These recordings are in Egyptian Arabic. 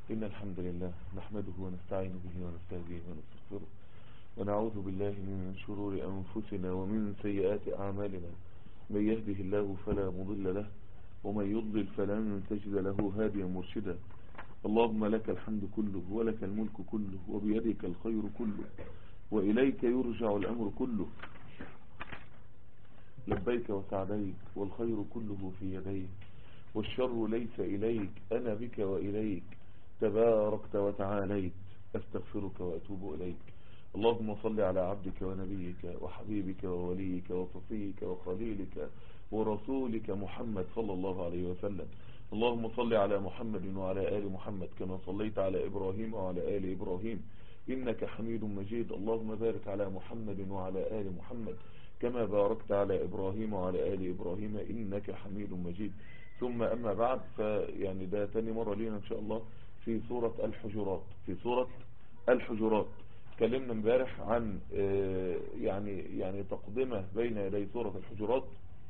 إن الحمد لله نحمده ونستعين به ونستهديه ونستغفره ونعوذ بالله من شرور أنفسنا ومن سيئات أعمالنا من يهده الله فلا مضل له ومن يضلل فلن تجد له هاديا مرشدا اللهم لك الحمد كله ولك الملك كله وبيدك الخير كله وإليك يرجع الأمر كله لبيك وسعديك والخير كله في يديك والشر ليس إليك أنا بك وإليك تباركت وتعاليت أستغفرك وأتوب إليك اللهم صل على عبدك ونبيك وحبيبك ووليك وصفيك وخليلك ورسولك محمد صلى الله عليه وسلم اللهم صل على محمد وعلى آل محمد كما صليت على إبراهيم وعلى آل إبراهيم إنك حميد مجيد اللهم بارك على محمد وعلى آل محمد كما باركت على إبراهيم وعلى آل إبراهيم إنك حميد مجيد ثم أما بعد فيعني ده تاني مرة لينا إن شاء الله في سورة الحجرات في سورة الحجرات تكلمنا امبارح عن يعني يعني تقدمة بين يدي سورة الحجرات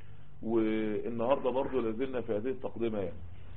والنهاردة برضو لازلنا في هذه التقدمة يعني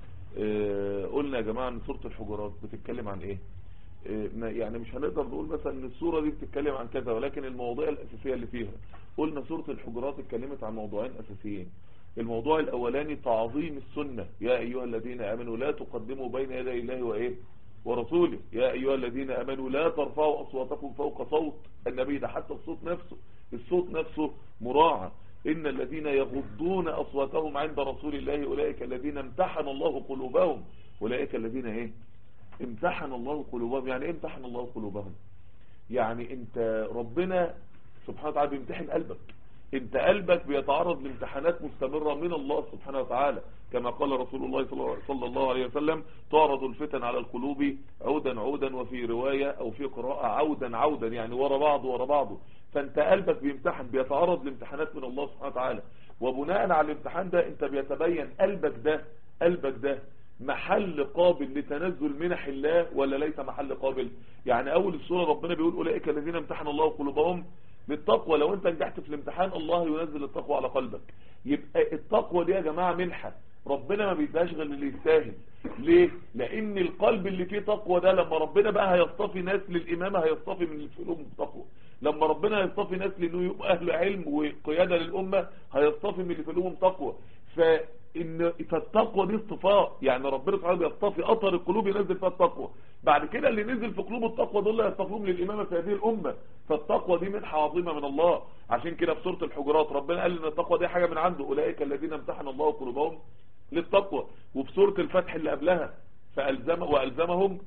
قلنا يا جماعة ان سورة الحجرات بتتكلم عن ايه يعني مش هنقدر نقول مثلا ان السورة دي بتتكلم عن كذا ولكن المواضيع الاساسية اللي فيها قلنا سورة الحجرات اتكلمت عن موضوعين اساسيين الموضوع الاولاني تعظيم السنة يا ايها الذين امنوا لا تقدموا بين يدي الله وايه ورسوله يا ايها الذين امنوا لا ترفعوا اصواتكم فوق صوت النبي ده حتى الصوت نفسه الصوت نفسه مراعى ان الذين يغضون اصواتهم عند رسول الله اولئك الذين امتحن الله قلوبهم اولئك الذين ايه امتحن الله قلوبهم يعني ايه امتحن الله قلوبهم يعني انت ربنا سبحانه وتعالى بيمتحن قلبك انت قلبك بيتعرض لامتحانات مستمرة من الله سبحانه وتعالى كما قال رسول الله صلى الله عليه وسلم تعرض الفتن على القلوب عودا عودا وفي رواية او في قراءة عودا عودا يعني ورا بعض ورا بعضه فانت قلبك بيمتحن بيتعرض لامتحانات من الله سبحانه وتعالى وبناء على الامتحان ده انت بيتبين قلبك ده قلبك ده محل قابل لتنزل منح الله ولا ليس محل قابل يعني اول السورة ربنا بيقول اولئك الذين امتحن الله قلوبهم بالتقوى لو انت نجحت في الامتحان الله ينزل التقوى على قلبك يبقى التقوى دي يا جماعة منحة ربنا ما بيدهاش غير اللي يستاهل ليه لان القلب اللي فيه تقوى ده لما ربنا بقى هيصطفي ناس للامامة هيصطفي من اللي في قلوبهم تقوى لما ربنا هيصطفي ناس لانه يبقى اهل علم وقيادة للامة هيصطفي من اللي في قلوبهم تقوى فإن فالتقوى دي اصطفاء يعني ربنا سبحانه بيصطفي اطر القلوب ينزل فيها التقوى بعد كده اللي نزل في قلوب التقوى دول يصطفوهم للامامه في هذه الامه فالتقوى دي منحه عظيمه من الله عشان كده في سوره الحجرات ربنا قال ان التقوى دي حاجه من عنده اولئك الذين امتحن الله قلوبهم للتقوى وفي سوره الفتح اللي قبلها فالزم والزمهم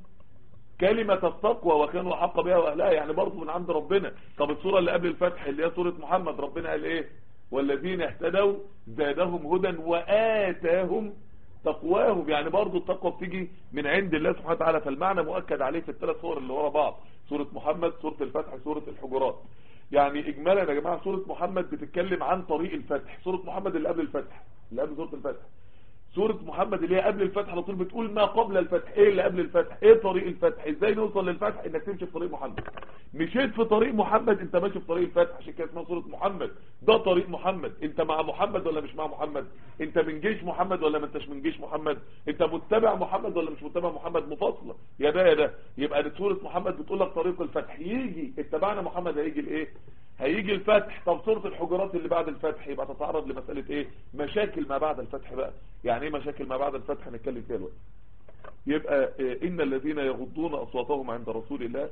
كلمة التقوى وكانوا حق بها واهلها يعني برضه من عند ربنا طب السوره اللي قبل الفتح اللي هي سوره محمد ربنا قال ايه والذين اهتدوا زادهم هدى وآتاهم تقواهم يعني برضو التقوى بتيجي من عند الله سبحانه وتعالى فالمعنى مؤكد عليه في الثلاث صور اللي ورا بعض سورة محمد سورة الفتح سورة الحجرات يعني اجمالا يا جماعة سورة محمد بتتكلم عن طريق الفتح سورة محمد اللي قبل الفتح اللي قبل سورة الفتح سورة محمد اللي هي قبل الفتح على طول بتقول ما قبل الفتح ايه اللي قبل الفتح ايه طريق الفتح ازاي نوصل للفتح انك تمشي في طريق محمد مشيت في طريق محمد انت ماشي في طريق الفتح عشان كده اسمها سورة محمد ده طريق محمد انت مع محمد ولا مش مع محمد انت من جيش محمد ولا ما انتش من جيش محمد انت متبع محمد ولا مش متبع محمد مفاصلة يا ده يا ده يبقى دي سورة محمد بتقول لك طريق الفتح يجي اتبعنا محمد هيجي الايه هيجي الفتح طب سورة الحجرات اللي بعد الفتح يبقى تتعرض لمسألة ايه مشاكل ما بعد الفتح بقى يعني ايه مشاكل ما بعد الفتح هنتكلم فيها الوقت يبقى إيه ان الذين يغضون اصواتهم عند رسول الله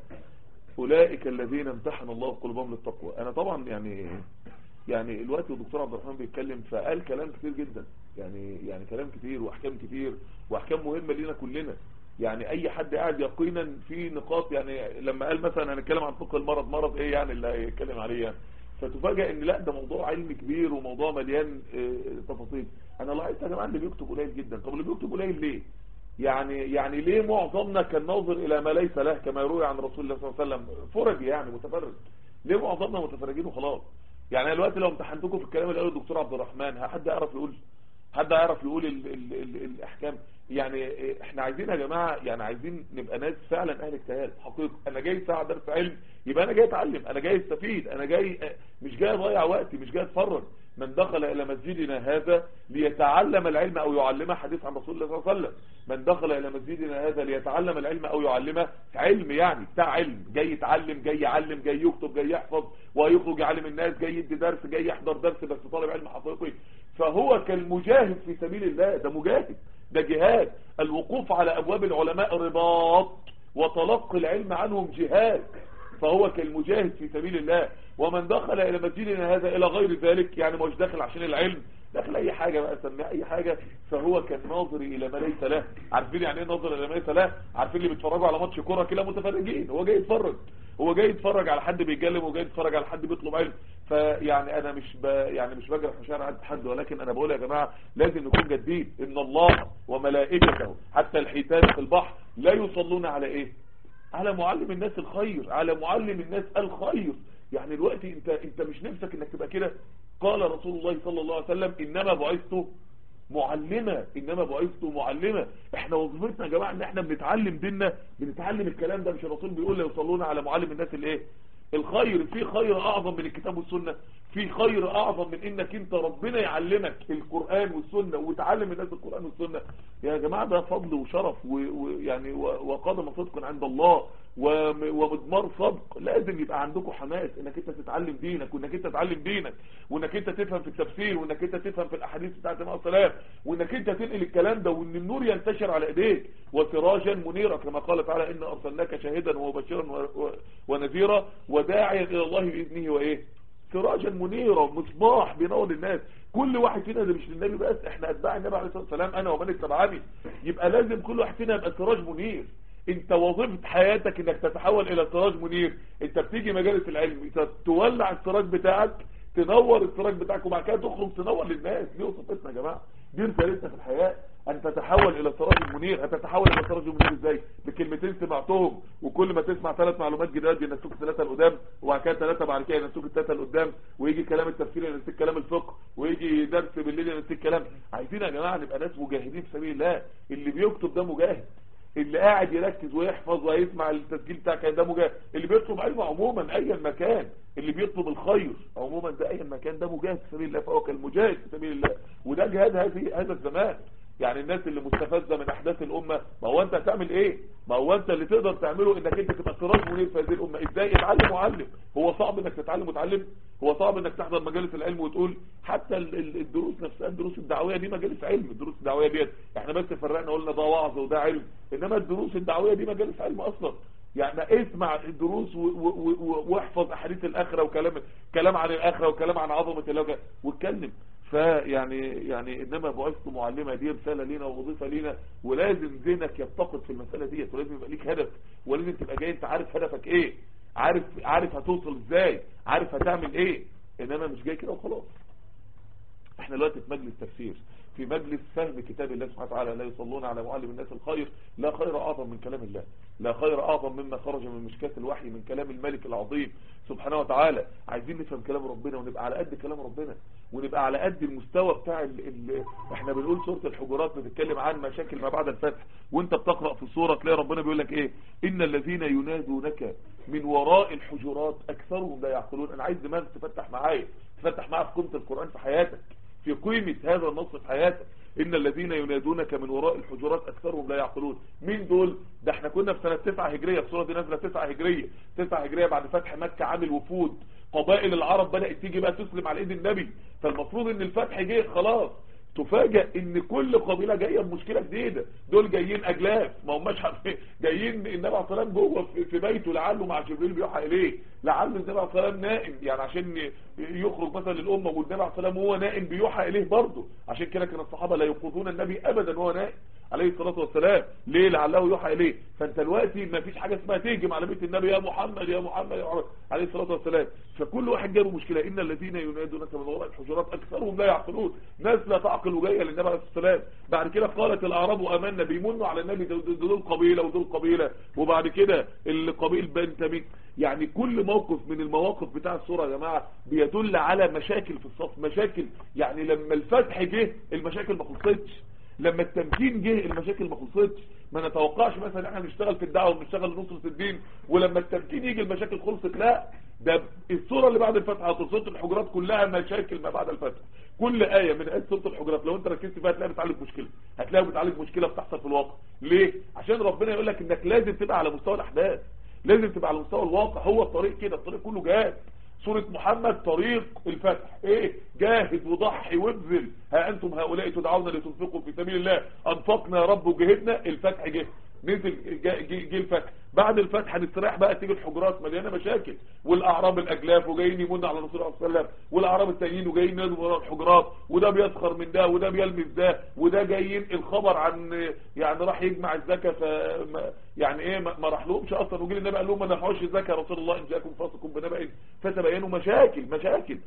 اولئك الذين امتحن الله قلوبهم للتقوى انا طبعا يعني يعني الوقت الدكتور عبد الرحمن بيتكلم فقال كلام كتير جدا يعني يعني كلام كتير واحكام كتير واحكام مهمة لينا كلنا يعني اي حد قاعد يقينا في نقاط يعني لما قال مثلا هنتكلم عن فقه المرض مرض ايه يعني اللي هيتكلم عليه يعني فتفاجئ ان لا ده موضوع علمي كبير وموضوع مليان تفاصيل انا لاحظت يا جماعه اللي بيكتب قليل جدا طب اللي بيكتب قليل ليه يعني يعني ليه معظمنا كان ناظر الى ما ليس له كما يروي عن رسول الله صلى الله عليه وسلم فرج يعني متفرج ليه معظمنا متفرجين وخلاص يعني دلوقتي لو امتحنتكم في الكلام اللي قاله الدكتور عبد الرحمن حد يعرف يقول حد يعرف يقول ال ال ال الاحكام يعني احنا عايزين يا جماعه يعني عايزين نبقى ناس فعلا اهل اجتهاد حقيقه انا جاي ساعه درس علم يبقى انا جاي اتعلم انا جاي استفيد انا جاي مش جاي اضيع وقتي مش جاي اتفرج من دخل الى مسجدنا هذا ليتعلم العلم او يعلمه حديث عن رسول الله صلى الله عليه وسلم من دخل الى مسجدنا هذا ليتعلم العلم او يعلمه علم يعني بتاع علم جاي يتعلم جاي يعلم جاي يكتب جاي يحفظ ويخرج يعلم الناس جاي يدي درس جاي يحضر درس بس طالب علم حقيقي فهو كالمجاهد في سبيل الله ده مجاهد ده جهاد الوقوف على ابواب العلماء رباط وتلقي العلم عنهم جهاد فهو كالمجاهد في سبيل الله ومن دخل الى مسجدنا هذا الى غير ذلك يعني مش داخل عشان العلم داخل اي حاجة بقى سميها اي حاجة فهو كالناظر الى ما ليس له عارفين يعني ايه ناظر الى ما ليس له عارفين اللي بيتفرجوا على ماتش كوره كده متفرجين هو جاي يتفرج هو جاي يتفرج على حد بيتكلم وجاي يتفرج على حد بيطلب علم فيعني انا مش ب... يعني مش بجرح مشاعر عند حد ولكن انا بقول يا جماعه لازم نكون جادين ان الله وملائكته حتى الحيتان في البحر لا يصلون على ايه على معلم الناس الخير على معلم الناس الخير يعني دلوقتي انت انت مش نفسك انك تبقى كده قال رسول الله صلى الله عليه وسلم انما بعثت معلمة انما بعثت معلمة احنا وظيفتنا يا جماعة ان احنا بنتعلم ديننا بنتعلم الكلام ده مش الرسول بيقول لا يصلون على معلم الناس الايه الخير في خير اعظم من الكتاب والسنة في خير اعظم من انك انت ربنا يعلمك القرآن والسنة وتعلم الناس القرآن والسنة يا جماعة ده فضل وشرف ويعني وقدم صدق عند الله ومضمار صدق لازم يبقى عندكم حماس انك انت تتعلم دينك وانك انت تتعلم دينك وانك انت تفهم في التفسير وانك انت تفهم في الاحاديث بتاعت النبي صلى الله عليه وسلم وانك انت تنقل الكلام ده وان النور ينتشر على ايديك وسراجا منيرا كما قال تعالى ان ارسلناك شاهدا ومبشرا ونذيرا وداعيا الى الله باذنه وايه سراجا منيرا مصباح بينور الناس كل واحد فينا ده مش للنبي بس احنا اتباع النبي عليه الصلاه والسلام انا ومن اتبعني يبقى لازم كل واحد فينا يبقى سراج منير انت وظيفة حياتك انك تتحول الى سراج منير انت بتيجي مجالس العلم تولع السراج بتاعك تنور السراج بتاعك وبعد كده تخرج تنور للناس دي وظيفتنا يا جماعه دي رسالتنا في الحياه ان تتحول الى سراج منير هتتحول الى سراج منير ازاي بكلمتين سمعتهم وكل ما تسمع ثلاث معلومات جداد ينسوك ثلاثه لقدام وبعد كده ثلاثه بعد كده ينسوك الثلاثه لقدام ويجي كلام التفسير ينسيك كلام الفقه ويجي درس بالليل ينسيك كلام عايزين يا جماعه نبقى ناس مجاهدين في سبيل الله اللي بيكتب ده مجاهد اللي قاعد يركز ويحفظ ويسمع التسجيل بتاعك ده مجاهد اللي بيطلب علم عموما ايا مكان اللي بيطلب الخير عموما ده ايا مكان ده مجاهد في سبيل الله فهو كالمجاهد في سبيل الله وده جهاد هذه هذا الزمان يعني الناس اللي مستفزه من احداث الامه ما هو انت هتعمل ايه ما هو انت اللي تقدر تعمله انك انت تبقى سراج منير في هذه الامه ازاي اتعلم وعلم هو صعب انك تتعلم وتعلم هو صعب انك تحضر مجالس العلم وتقول حتى الدروس نفسها الدروس الدعويه دي مجالس علم الدروس الدعويه ديت احنا بس فرقنا قلنا ده وعظ وده علم انما الدروس الدعويه دي مجالس علم اصلا يعني اسمع الدروس واحفظ احاديث الاخره وكلام كلام عن الاخره وكلام عن عظمه الله واتكلم فيعني يعني انما بعثت معلمه دي رساله لينا ووظيفه لينا ولازم ذهنك يفتقد في المساله ديت ولازم يبقى ليك هدف ولازم تبقى جاي انت عارف هدفك ايه عارف عارف هتوصل ازاي عارف هتعمل ايه انما مش جاي كده وخلاص احنا دلوقتي في مجلس تفسير في مجلس فهم كتاب الله سبحانه وتعالى لا يصلون على معلم الناس الخير لا خير اعظم من كلام الله لا خير اعظم مما خرج من مشكات الوحي من كلام الملك العظيم سبحانه وتعالى عايزين نفهم كلام ربنا ونبقى على قد كلام ربنا ونبقى على قد المستوى بتاع ال ال احنا بنقول سورة الحجرات بتتكلم عن مشاكل ما بعد الفتح وانت بتقرأ في السورة تلاقي ربنا بيقول لك ايه ان الذين ينادونك من وراء الحجرات اكثرهم لا يعقلون انا عايز دماغك تفتح معايا تفتح معايا في قيمة القرآن في حياتك في قيمة هذا النص في حياتك إن الذين ينادونك من وراء الحجرات أكثرهم لا يعقلون مين دول ده احنا كنا في سنة 9 هجرية الصورة دي نازلة 9 هجرية 9 هجرية بعد فتح مكة عامل وفود قبائل العرب بدأت تيجي بقى تسلم على ايد النبي فالمفروض ان الفتح جه خلاص تفاجئ ان كل قبيله جايه بمشكله جديده دول جايين اجلاف ما هماش جايين النبي عليه الصلاه جوه في بيته لعله مع جبريل بيوحى اليه لعله النبي عليه الصلاه نائم يعني عشان يخرج مثلا للامه والنبي عليه الصلاه وهو نائم بيوحى اليه برضه عشان كده كان الصحابه لا يوقظون النبي ابدا وهو نائم عليه الصلاه والسلام ليه لعله يوحى اليه فانت دلوقتي ما فيش حاجه اسمها تهجم على بيت النبي يا محمد يا محمد يا محمد عليه الصلاه والسلام فكل واحد جاله مشكله ان الذين ينادونك من وراء الحجرات اكثرهم لا يعقلون ناس لا تعقل وجايه للنبي عليه الصلاه والسلام بعد كده قالت الاعراب امنا بيمنوا على النبي دول قبيله ودول قبيله وبعد كده القبيل بنتمي يعني كل موقف من المواقف بتاع الصوره يا جماعه بيدل على مشاكل في الصف مشاكل يعني لما الفتح جه المشاكل ما خلصتش لما التمكين جه المشاكل ما خلصتش ما نتوقعش مثلا احنا نشتغل في الدعوه ونشتغل لنصره الدين ولما التمكين يجي المشاكل خلصت لا ده الصوره اللي بعد الفتح سوره الحجرات كلها مشاكل ما بعد الفتح كل ايه من ايات سوره الحجرات لو انت ركزت فيها هتلاقيها بتعالج مشكله هتلاقيها بتعالج مشكله بتحصل في الواقع ليه عشان ربنا يقول لك انك لازم تبقى على مستوى الاحداث لازم تبقى على مستوى الواقع هو الطريق كده الطريق كله جهاد سورة محمد طريق الفتح ايه جاهد وضحي وابذل ها انتم هؤلاء تدعون لتنفقوا في سبيل الله انفقنا يا رب وجهدنا الفتح جه نزل جه الفتح بعد الفتح هنستريح بقى تيجي الحجرات مليانه مشاكل والاعراب الاجلاف وجايين يمون على الرسول صلى الله عليه وسلم والاعراب التانيين وجايين ينزلوا ورا الحجرات وده بيسخر من ده وده بيلمس ده وده جايين الخبر عن يعني راح يجمع الزكاه ف يعني ايه ما راحلهمش اصلا وجي النبي قال لهم ما نفعوش الزكاه يا رسول الله ان جاءكم فاسق بنبأ فتبينوا مشاكل مشاكل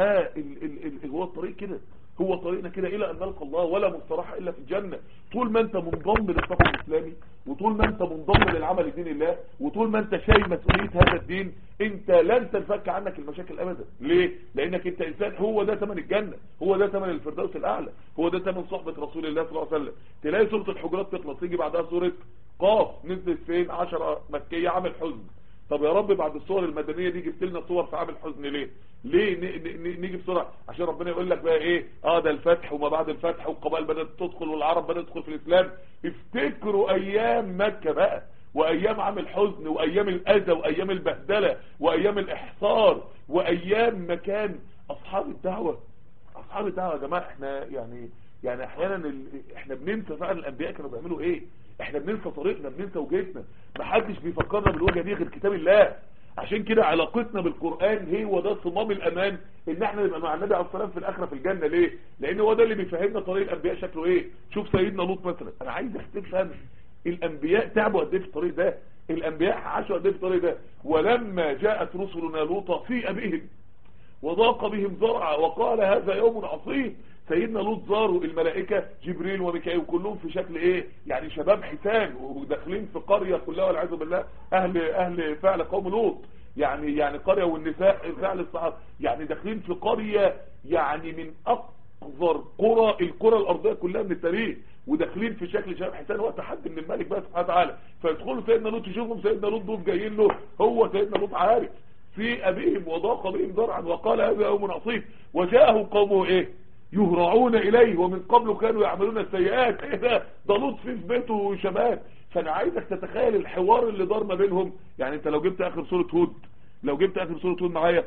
فال هو الطريق كده هو طريقنا كده الى ان نلقى الله ولا مستراح الا في الجنة طول ما انت منضم للصف الاسلامي وطول ما انت منضم للعمل لدين الله وطول ما انت شايل مسؤولية هذا الدين انت لن تنفك عنك المشاكل ابدا ليه لانك انت انسان هو ده ثمن الجنة هو ده ثمن الفردوس الاعلى هو ده ثمن صحبة رسول الله صلى الله عليه وسلم تلاقي سورة الحجرات تخلص يجي بعدها سورة قاف نزلت فين 10 مكية عامل حزن طب يا رب بعد الصور المدنية دي جبت لنا صور في عامل حزن ليه ليه نيجي بسرعة عشان ربنا يقول لك بقى ايه اه ده الفتح وما بعد الفتح والقبائل بدأت تدخل والعرب بدأت تدخل في الاسلام افتكروا ايام مكة بقى وايام عام الحزن وايام الاذى وايام البهدلة وايام الاحصار وايام مكان اصحاب الدعوة اصحاب الدعوة يا جماعة احنا يعني يعني احيانا ال... احنا بننسى فعلا الانبياء كانوا بيعملوا ايه احنا بننسى طريقنا بننسى وجهتنا محدش بيفكرنا بالوجهه دي غير كتاب الله عشان كده علاقتنا بالقرآن هو ده صمام الامان ان احنا نبقى مع النبي عليه الصلاه والسلام في الاخره في الجنه ليه لان هو ده اللي بيفهمنا طريق الانبياء شكله ايه شوف سيدنا لوط مثلا انا عايزك تفهم الانبياء تعبوا قد ايه في الطريق ده الانبياء عاشوا قد ايه في الطريق ده ولما جاءت رسلنا لوطا سيء بهم وضاق بهم ذرعا وقال هذا يوم عصيب سيدنا لوط زاروا الملائكة جبريل وميكائيل كلهم في شكل ايه يعني شباب حسان وداخلين في قرية كلها والعياذ بالله اهل اهل فعل قوم لوط يعني يعني قرية والنساء فعل الصحابة يعني داخلين في قرية يعني من اكبر قرى القرى الارضية كلها من التاريخ وداخلين في شكل شباب حسان وقت حد من الملك بقى سبحانه وتعالى فيدخلوا سيدنا لوط يشوفهم سيدنا لوط دول جايين له هو سيدنا لوط عارف في ابيهم وضاق بهم ذرعا وقال هذا يوم عصيب وجاءه قومه ايه يهرعون إليه ومن قبل كانوا يعملون السيئات ايه ده ده لطف في بيته شباب فانا عايزك تتخيل الحوار اللي دار ما بينهم يعني انت لو جبت اخر سورة هود لو جبت اخر سورة هود معايا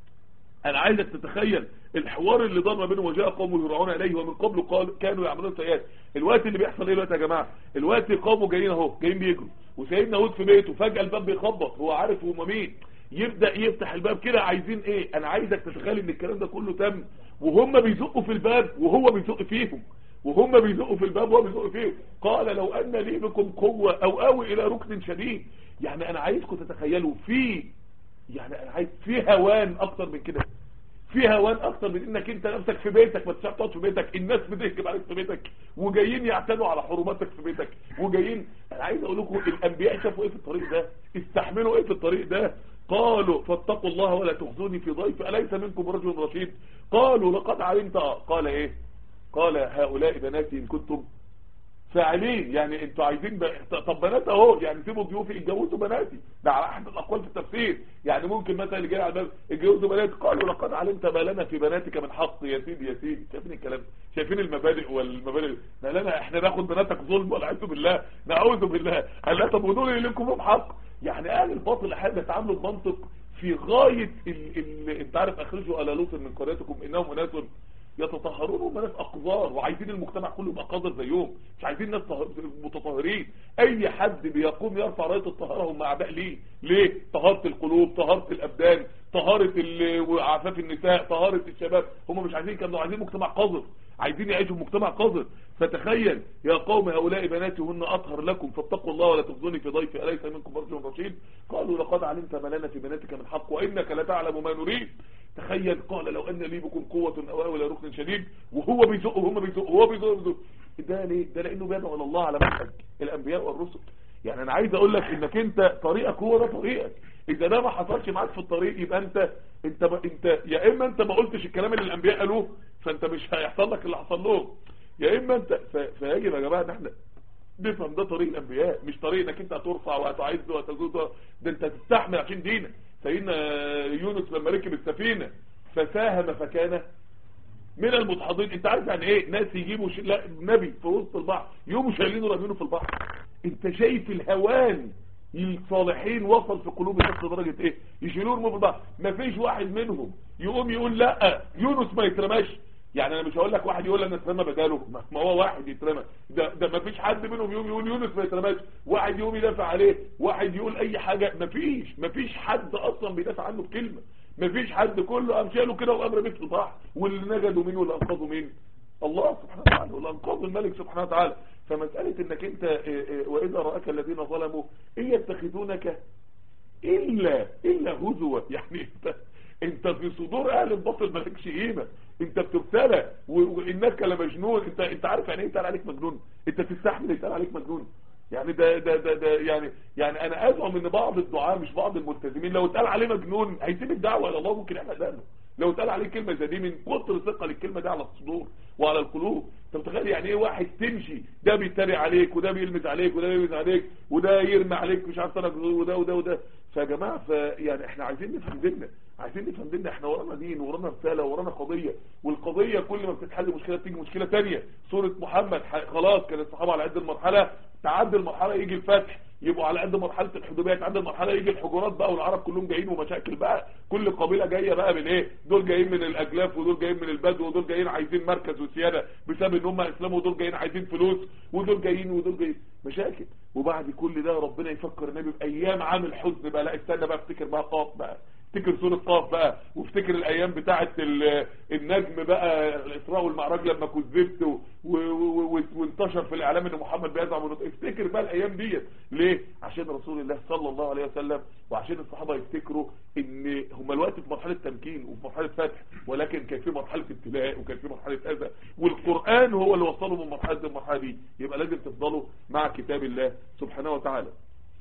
انا عايزك تتخيل الحوار اللي دار ما بينهم وجاء قوم يهرعون اليه ومن قبل قال كانوا يعملون السيئات الوقت اللي بيحصل ايه الوقت يا جماعه الوقت قومه جايين اهو جايين بيجروا وسيدنا هود في بيته فجأة الباب بيخبط هو عارف هم مين يبدأ يفتح الباب كده عايزين ايه انا عايزك تتخيل ان الكلام ده كله تم وهم بيزقوا في الباب وهو بيزق فيهم وهم بيزقوا في الباب وهو بيزق فيهم قال لو ان لي بكم قوة او اوي الى ركن شديد يعني انا عايزكم تتخيلوا في يعني انا عايز في هوان اكتر من كده في هوان اكتر من انك انت نفسك في بيتك ما تشعر تقعد في بيتك الناس بتهجم عليك في بيتك وجايين يعتدوا على حرماتك في بيتك وجايين انا عايز اقول لكم الانبياء شافوا ايه في الطريق ده استحملوا ايه في الطريق ده قالوا فاتقوا الله ولا تخزوني في ضيف أليس منكم رجل رشيد قالوا لقد علمت قال ايه قال هؤلاء بناتي إن كنتم فاعلين يعني انتوا عايزين ب... طب بنات اهو يعني سيبوا ضيوفي يتجوزوا بناتي ده على احد الاقوال في التفسير يعني ممكن مثلا اللي جاي على الباب يتجوزوا بنات قالوا لقد علمت ما لنا في بناتك من حق يا سيدي يا سيدي شايفين الكلام شايفين المبادئ والمبادئ ما لنا احنا ناخد بناتك ظلم والعياذ بالله نعوذ بالله قال لا طب ودول اللي لكم بحق يعني اهل الباطل احيانا بيتعاملوا بمنطق في غايه ال... ال... انت عارف اخرجوا على لوط من قريتكم انهم اناس يتطهرون هم ناس اقذار وعايزين المجتمع كله يبقى قذر زيهم مش عايزين ناس متطهرين اي حد بيقوم يرفع رايه الطهاره هم اعداء ليه ليه طهاره القلوب طهاره الابدان طهاره وعفاف النساء طهاره الشباب هم مش عايزين كانوا عايزين مجتمع قذر عايزين يعيشوا في مجتمع قذر فتخيل يا قوم هؤلاء بناتي هن اطهر لكم فاتقوا الله ولا تخزوني في ضيفي اليس منكم رجل رشيد قالوا لقد علمت ما لنا في بناتك من حق وانك لتعلم ما نريد تخيل قال لو ان لي بكم قوة او اوي ركن شديد وهو بيزق وهم بيزق وهو بيزق وبيزق ده ليه ده لانه بيدعو الى الله على منهج الانبياء والرسل يعني انا عايز اقول لك انك انت طريقك هو ده طريقك اذا ده ما حصلش معاك في الطريق يبقى انت انت ب... انت يا اما انت ما قلتش الكلام اللي الانبياء قالوه فانت مش هيحصل لك اللي حصل لهم يا اما انت ف... فيجب يا جماعه ان احنا تفهم ده طريق الانبياء مش طريق انك انت هترفع وهتعز وهتزود ده انت هتستحمل عشان دينك سيدنا يونس لما ركب السفينه فساهم فكان من المتحضرين انت عارف يعني ايه ناس يجيبوا ش... لا نبي في وسط البحر يقوموا شايلينه رامينه في البحر انت شايف الهوان الصالحين وصل في قلوب الناس لدرجه ايه يشيلوه يرموه في البحر مفيش واحد منهم يقوم يقول لا يونس ما يترماش يعني انا مش هقول لك واحد يقول انا اترمى بداله ما هو واحد يترمى ده ده ما فيش حد منهم يقوم يقول يونس ما يترماش واحد يقوم يدافع عليه واحد يقول اي حاجه ما فيش ما فيش حد اصلا بيدافع عنه بكلمه ما فيش حد كله قام شاله كده وامر بيت صح واللي نجدوا مين واللي انقذوا مين الله سبحانه وتعالى واللي انقذ الملك سبحانه وتعالى فمساله انك انت واذا راك الذين ظلموا ان يتخذونك الا الا هزوا يعني انت انت في صدور اهل الباطل مالكش قيمه انت بتبتلى وانك لمجنون انت انت عارف يعني ايه يتقال عليك مجنون انت تستحمل يتقال عليك مجنون يعني ده ده ده, ده يعني يعني انا ازعم ان بعض الدعاء مش بعض الملتزمين لو اتقال عليه مجنون هيسيب الدعوه الى الله ممكن يحرق دقنه لو اتقال عليه كلمه زي دي من كتر ثقه للكلمه دي على الصدور وعلى القلوب انت متخيل يعني ايه واحد تمشي ده بيتريق عليك وده بيلمس عليك وده بيلمس عليك وده يرمي عليك مش عارف طرق وده وده وده فيا جماعه فيعني احنا عايزين نفهم ديننا عايزين نفهم ديننا احنا ورانا دين ورانا رساله ورانا قضيه والقضيه كل ما بتتحل مشكله تيجي مشكله ثانيه سوره محمد خلاص كان الصحابه على قد المرحله تعدي المرحله يجي الفتح يبقوا على قد مرحله الحدوبيه تعدي المرحله يجي الحجرات بقى والعرب كلهم جايين ومشاكل بقى كل قبيله جايه بقى من ايه دول جايين من الاجلاف ودول جايين من البدو ودول جايين عايزين مركز وسياده بسبب ان هم اسلموا ودول جايين عايزين فلوس ودول جايين ودول جايين مشاكل وبعد كل ده ربنا يفكر النبي بايام عام الحزن بقى لا استنى بقى افتكر بقى قاف بقى افتكر سورة قاف بقى وافتكر الايام بتاعه النجم بقى الاسراء والمعراج لما كذبت وانتشر في الاعلام ان محمد بيزعم افتكر بقى الايام ديت ليه عشان رسول الله صلى الله عليه وسلم وعشان الصحابه يفتكروا ان هم الوقت في مرحله تمكين وفي مرحله فتح ولكن كان في مرحله ابتلاء وكان في مرحله اذى والقران هو اللي وصلهم من مرحله المرحله دي يبقى لازم تفضلوا مع كتاب الله سبحانه وتعالى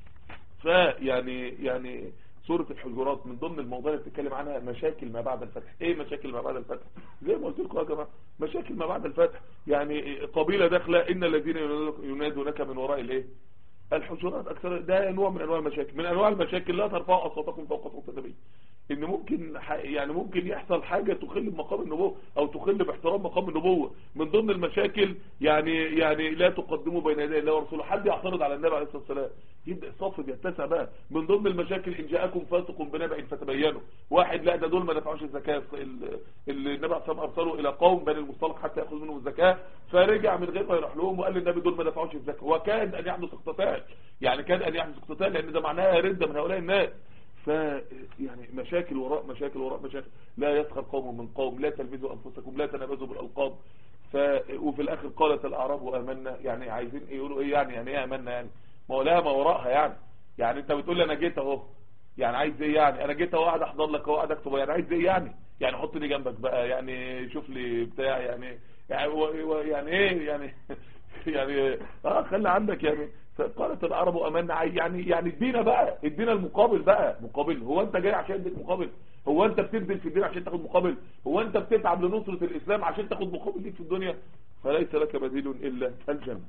فيعني يعني سورة الحجرات من ضمن المواضيع اللي بتتكلم عنها مشاكل ما بعد الفتح ايه مشاكل ما بعد الفتح زي ما قلت لكم يا جماعه مشاكل ما بعد الفتح يعني قبيله داخله ان الذين ينادونك من وراء الايه الحجرات اكثر ده نوع من انواع المشاكل من انواع المشاكل لا ترفعوا اصواتكم فوق صوت النبي ان ممكن يعني ممكن يحصل حاجة تخل بمقام النبوة او تخل باحترام مقام النبوة من ضمن المشاكل يعني يعني لا تقدموا بين يدي الله ورسوله حد يعترض على النبي عليه الصلاة والسلام يبدأ الصف بيتسع بقى من ضمن المشاكل ان جاءكم فاسق بنبأ فتبينوا واحد لا ده دول ما دفعوش الزكاة النبي عليه الصلاة والسلام ارسلوا الى قوم بني المصطلق حتى ياخذ منهم الزكاة فرجع من غير ما يروح لهم وقال للنبي دول ما دفعوش الزكاة وكاد ان يحدث اقتتال يعني كاد ان يحدث اقتتال لان ده معناها ردة من هؤلاء الناس ف يعني مشاكل وراء مشاكل وراء مشاكل لا يسخر قوم من قوم لا تلبزوا انفسكم لا تنابزوا بالالقاب ف وفي الاخر قالت الاعراب امنا يعني عايزين يقولوا ايه يعني يعني ايه امنا يعني ما هو لها ما وراءها يعني يعني انت بتقول لي انا جيت اهو يعني عايز ايه يعني انا جيت اهو قاعد احضر لك اهو قاعد اكتب يعني عايز ايه يعني يعني حطني جنبك بقى يعني شوف لي بتاع يعني يعني, يعني ايه يعني يعني اه خلي عندك يعني فقالت العرب امنا يعني يعني ادينا بقى ادينا المقابل بقى مقابل هو انت جاي عشان تديك مقابل هو انت بتبذل في الدين عشان تاخد مقابل هو انت بتتعب لنصرة الاسلام عشان تاخد مقابل ليك في الدنيا فليس لك بديل الا الجنة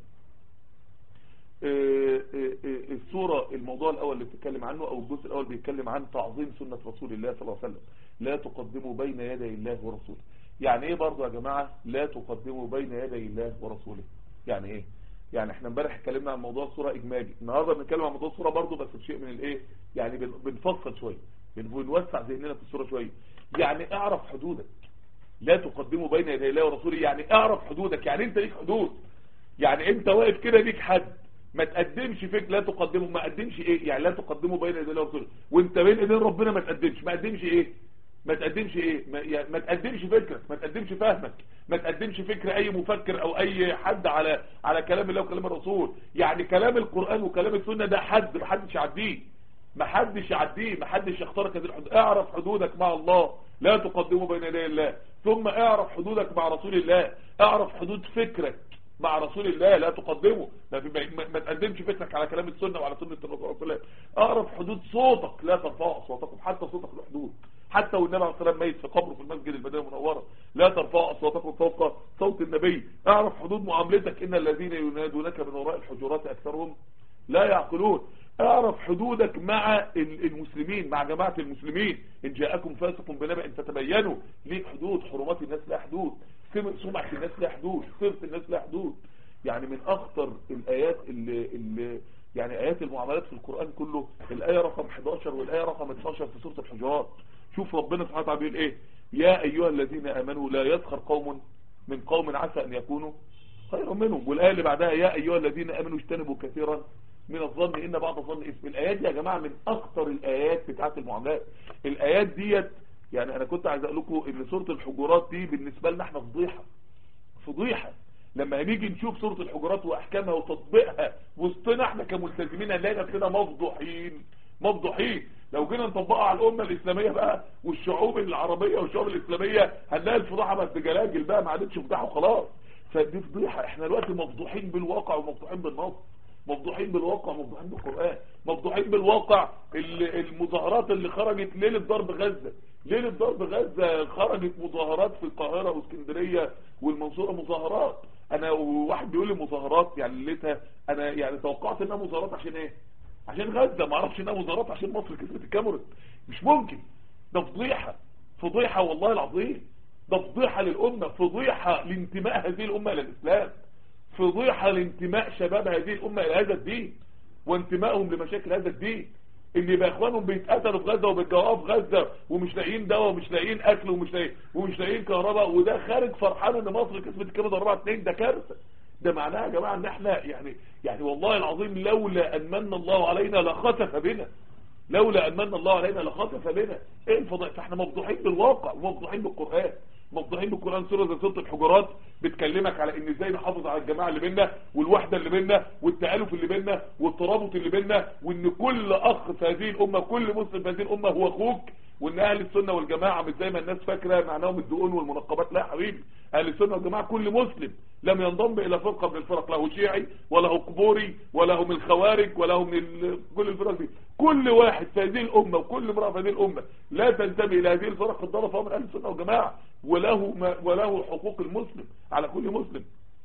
الصورة الموضوع الاول اللي بتتكلم عنه او الجزء الاول بيتكلم عن تعظيم سنة رسول الله صلى الله عليه وسلم لا تقدموا بين يدي الله ورسوله يعني ايه برضو يا جماعة لا تقدموا بين يدي الله ورسوله يعني ايه يعني احنا امبارح اتكلمنا عن موضوع الصورة اجمالي النهارده بنتكلم عن موضوع الصورة برضو بس بشيء من الايه يعني بنفصل شويه بنوسع ذهننا في الصورة شويه يعني اعرف حدودك لا تقدموا بين يدي الله ورسوله يعني اعرف حدودك يعني انت ليك حدود يعني انت واقف كده ليك حد ما تقدمش فيك لا تقدمه ما قدمش ايه يعني لا تقدموا بين يدي الله ورسوله وانت بين ايدين ربنا ما تقدمش ما قدمش ايه ما تقدمش ايه ما, يعني ما تقدمش فكرك ما تقدمش فهمك ما تقدمش فكر اي مفكر او اي حد على على كلام الله وكلام الرسول يعني كلام القرآن وكلام السنة ده حد ما حدش يعديه ما حدش يعديه ما حدش يخترق هذه الحدود اعرف حدودك مع الله لا تقدمه بين يدي الله ثم اعرف حدودك مع رسول الله اعرف حدود فكرك مع رسول الله لا تقدمه ما, ما, ما تقدمش فتنك على كلام السنة وعلى سنة الرسول صلى الله عليه وسلم اقرب حدود صوتك لا ترفعوا اصواتكم حتى صوتك له حدود حتى والنبي عليه الصلاه والسلام ميت في قبره في المسجد المدينه المنوره لا ترفعوا اصواتكم فوق صوت النبي اعرف حدود معاملتك ان الذين ينادونك من وراء الحجرات اكثرهم لا يعقلون اعرف حدودك مع المسلمين مع جماعة المسلمين ان جاءكم فاسق بنبأ فتبينوا ليك حدود حرمات الناس لها حدود سمعة الناس لها حدود صرف الناس لها حدود يعني من اخطر الايات اللي, اللي يعني ايات المعاملات في القرآن كله الاية رقم 11 والاية رقم 12 في سورة الحجرات شوف ربنا سبحانه وتعالى بيقول ايه يا ايها الذين امنوا لا يسخر قوم من قوم عسى ان يكونوا خيرا منهم والايه اللي بعدها يا ايها الذين امنوا اجتنبوا كثيرا من الظن ان بعض الظن اسم الايات دي يا جماعه من اكتر الايات بتاعه المعاملات الايات ديت يعني انا كنت عايز اقول لكم ان سوره الحجرات دي بالنسبه لنا احنا فضيحه فضيحه لما هنيجي نشوف سوره الحجرات واحكامها وتطبيقها وسطنا احنا كملتزمين هنلاقي نفسنا مفضوحين مفضوحين لو جينا نطبقها على الامه الاسلاميه بقى والشعوب العربيه والشعوب الاسلاميه هنلاقي الفضاحه بس جلاجل بقى ما عادتش فضيحه وخلاص فدي فضيحه احنا دلوقتي مفضوحين بالواقع ومفضوحين بالنص مفضوحين بالواقع مفضوحين بالقرآن مفضوحين بالواقع المظاهرات اللي خرجت ليلة ضرب غزة ليلة ضرب غزة خرجت مظاهرات في القاهرة واسكندرية والمنصورة مظاهرات انا واحد بيقول لي مظاهرات يعني ليلتها انا يعني توقعت انها مظاهرات عشان ايه عشان غزة ما اعرفش انها مظاهرات عشان مصر كسبت الكاميرون مش ممكن ده فضيحة فضيحة والله العظيم ده فضيحة للأمة فضيحة لانتماء هذه الأمة إلى الإسلام فضيحة لانتماء شباب هذه الأمة إلى هذا الدين وانتمائهم لمشاكل هذا الدين ان يبقى اخوانهم بيتقتلوا في غزة وبيتجوعوا في غزة ومش لاقيين دواء ومش لاقيين اكل ومش لاقيين ومش لاقيين كهرباء وده خارج فرحان ان مصر كسبت الكلمه 4 2 ده كارثه ده معناها يا جماعه ان احنا يعني يعني والله العظيم لولا ان من الله علينا لخسف بنا لولا ان من الله علينا لخسف بنا ايه الفضائل فاحنا مفضوحين بالواقع ومفضوحين بالقران مفضوحين بالقرآن سورة زي سورة الحجرات بتكلمك على ان ازاي نحافظ على الجماعة اللي بينا والوحدة اللي بينا والتآلف اللي بينا والترابط اللي بينا وان كل اخ في هذه الامة كل مسلم في هذه الامة هو اخوك وان اهل السنة والجماعة مش زي ما الناس فاكرة معناهم الدقون والمنقبات لا يا حبيبي اهل السنة والجماعة كل مسلم لم ينضم الى فرقة من الفرق له شيعي ولا هو قبوري ولا هو من الخوارج ولا هو من كل الفرق دي كل واحد في هذه الامة وكل امرأة في هذه الامة لا تنتمي الى هذه الفرق الضالة فهو من اهل السنة والجماعة وله ما وله حقوق المسلم على كل مسلم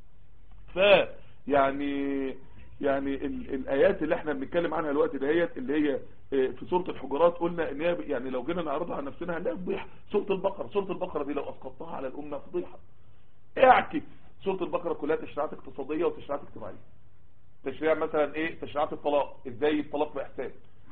ف يعني يعني ال الايات اللي احنا بنتكلم عنها دلوقتي دهيت اللي هي في سوره الحجرات قلنا ان هي يعني لو جينا نعرضها على نفسنا هنلاقي فضيحه سوره البقره سوره البقره دي لو اسقطتها على الامه فضيحه اعكس سوره البقره كلها تشريعات اقتصاديه وتشريعات اجتماعيه تشريع مثلا ايه تشريعات الطلاق ازاي الطلاق باحسان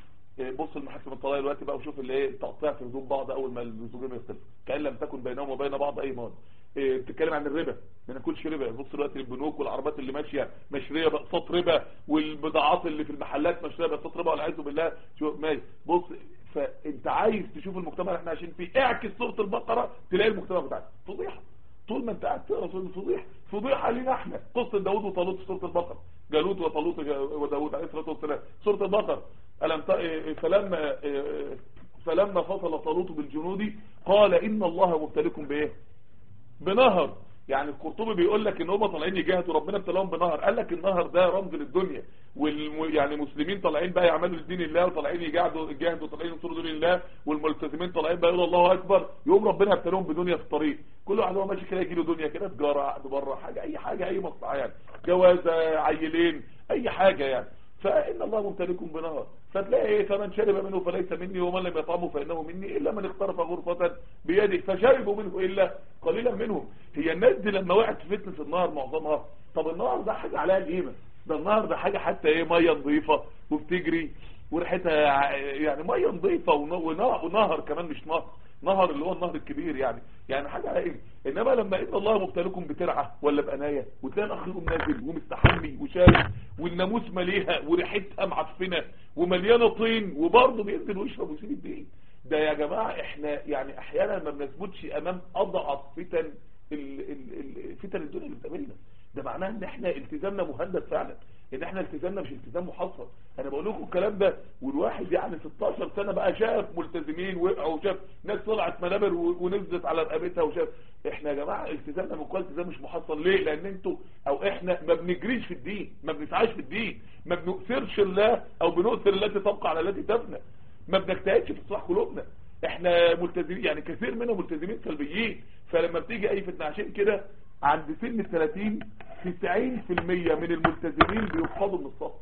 بص المحاكم الطلاق دلوقتي بقى وشوف اللي ايه التقطيع في هدوم بعض اول ما الزوجين يختلفوا كان لم تكن بينهم وبين بعض اي مال إيه بتتكلم عن الربا ما ناكلش ربا بص دلوقتي البنوك والعربات اللي ماشيه مشريه بقساط ربا والبضاعات اللي في المحلات مشريه بقساط ربا والعياذ بالله شوف ماشي بص فانت عايز تشوف المجتمع اللي احنا عايشين فيه اعكس سوره البقره تلاقي المجتمع بتاعك فضيحه طول ما انت قاعد تقرا سوره فضيحه فضيحه لينا احنا قصه داوود وطالوت في سوره البقره جالوت وطالوت وداوود عليه الصلاه والسلام سوره البقره ألم فلما فلما فصل طالوت بالجنود قال إن الله مبتليكم بإيه بنهر يعني القرطبي بيقول لك ان هم طالعين يجاهدوا ربنا ابتلاهم بنهر قال لك النهر ده رمز للدنيا وال يعني المسلمين طالعين بقى يعملوا لدين الله وطالعين يجاهدوا يجاهدوا طالعين ينصروا دين الله والملتزمين طالعين بقى يقولوا الله اكبر يوم ربنا يبتليهم بدنيا في الطريق كل واحد هو ماشي كده يجي له دنيا كده تجاره عقد بره حاجه اي حاجه اي مصلحه يعني جوازه عيلين اي حاجه يعني فإن الله ممتلكم بنهر فتلاقي ايه فمن شرب منه فليس مني ومن لم يطعمه فإنه مني إلا من اقترف غرفة بيده فشربوا منه إلا قليلا منهم هي الناس دي لما وقعت في فتنة النهر معظمها طب النهر ده حاجة عليها القيمة ده النهر ده حاجة حتى ايه مية نظيفة وبتجري وريحتها يعني مية نظيفة ونهر كمان مش نهر نهر اللي هو النهر الكبير يعني يعني حاجة على ايه انما لما ان الله مبتلكم بترعة ولا بقناية وتلاقي الاخ يقوم نازل ومستحمي وشارب والناموس مليها وريحتها معفنة ومليانة طين وبرضه بينزل ويشرب ويسيب الدين ده يا جماعة احنا يعني احيانا ما بنثبتش امام اضعف فتن ال ال ال فتن الدنيا اللي بتقابلنا ده معناه ان احنا التزامنا مهدد فعلا ان احنا التزامنا مش التزام محصر انا بقول لكم الكلام ده والواحد يعني 16 سنة بقى شاف ملتزمين وقعوا وشاف ناس طلعت منابر و- ونزلت على رقبتها وشاف احنا يا جماعة التزامنا من قوة التزام مش محصل ليه لان انتوا او احنا ما بنجريش في الدين ما بنسعاش في الدين ما بنؤثرش الله او بنؤثر التي تبقى على التي تفنى ما بنجتهدش في اصلاح قلوبنا احنا ملتزمين يعني كثير منهم ملتزمين سلبيين فلما بتيجي اي فتنة عشان كده عند سن ال 30 90% من الملتزمين بيفقدوا من الصف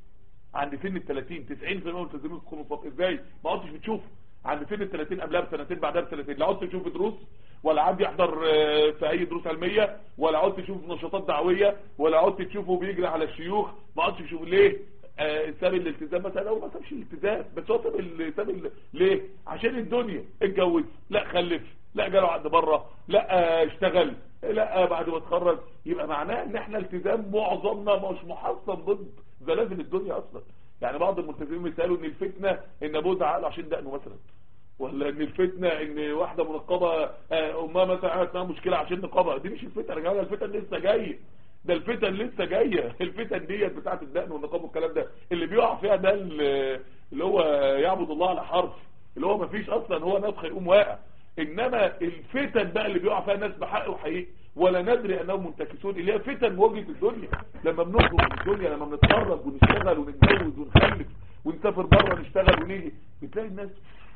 عند سن ال 30 90% من الملتزمين بيفقدوا من الصف ازاي ما عدتش بتشوف عند سن ال 30 قبلها بسنتين بعدها بسنتين لا عدت تشوف دروس ولا عاد يحضر آه، في اي دروس علميه ولا عدت تشوف نشاطات دعويه ولا عدت تشوفه بيجري على الشيوخ ما عدتش تشوف ليه آه، ساب الالتزام مثلا هو ما سابش الالتزام بس هو ساب ال- ساب ال- ليه عشان الدنيا اتجوز لا خلف لا جاله عقد بره لا آه، اشتغل لا آه، بعد ما اتخرج يبقى معناه ان احنا التزام معظمنا مش محصن ضد زلازل الدنيا اصلا يعني بعض الملتزمين مثالوا ان الفتنه ان ابوه زعق له عشان دقنه مثلا ولا ان الفتنه ان واحده منقبه آه، امها مثلا عملت معاها مشكله عشان نقابها دي مش الفتنه يا جماعه الفتن لسه جايه ده الفتن لسه جايه الفتن ديت بتاعه الدقن والنقاب والكلام ده اللي بيقع فيها ده ال- اللي هو يعبد الله على حرف اللي هو مفيش اصلا هو نفخ يقوم واقع انما الفتن بقى اللي بيقع فيها الناس بحق وحقيقي ولا ندري انهم منتكسون اللي هي فتن مواجهه الدنيا لما بنخرج من الدنيا لما بنتخرج ونشتغل ونتجوز ونخلف ونسافر بره نشتغل ونيجي بتلاقي الناس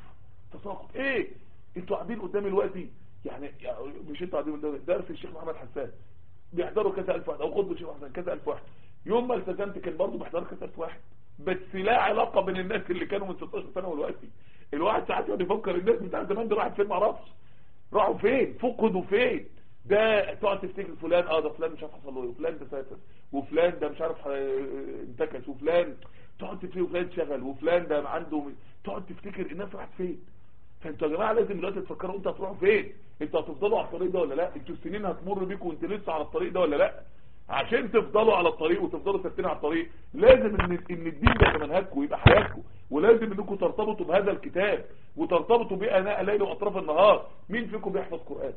تساقط ايه انتوا قاعدين قدامي دلوقتي يعني يعني مش انتوا قاعدين قدامي درس الشيخ محمد حسان بيحضروا كذا الف واحد او خطبه الشيخ محمد حسان كذا الف واحد يوم ما التزمت كان برضه بيحضروا كذا الف واحد بس لا علاقه بين الناس اللي كانوا من 16 سنه ودلوقتي الواحد ساعات يقعد يفكر الناس بتاع زمان دول راحت فين ما اعرفش راحوا فين فقدوا فين ده تقعد تفتكر فلان اه ده فلان مش عارف حصل له ايه وفلان ده سافر وفلان ده مش عارف آه، انتكس وفلان تقعد تفتكر وفلان شغل وفلان ده عنده تقعد تفتكر الناس راحت فين فانتوا يا جماعه لازم دلوقتي تفكروا انتوا هتروحوا فين انتوا هتفضلوا على الطريق ده ولا لا انتوا السنين هتمر بيكم وانتوا لسه على الطريق ده ولا لا عشان تفضلوا على الطريق وتفضلوا ثابتين على الطريق لازم ان ان الدين ده يبقى منهجكم ويبقى حياتكم ولازم انكم ترتبطوا بهذا الكتاب وترتبطوا بيه اناء الليل واطراف النهار مين فيكم بيحفظ قران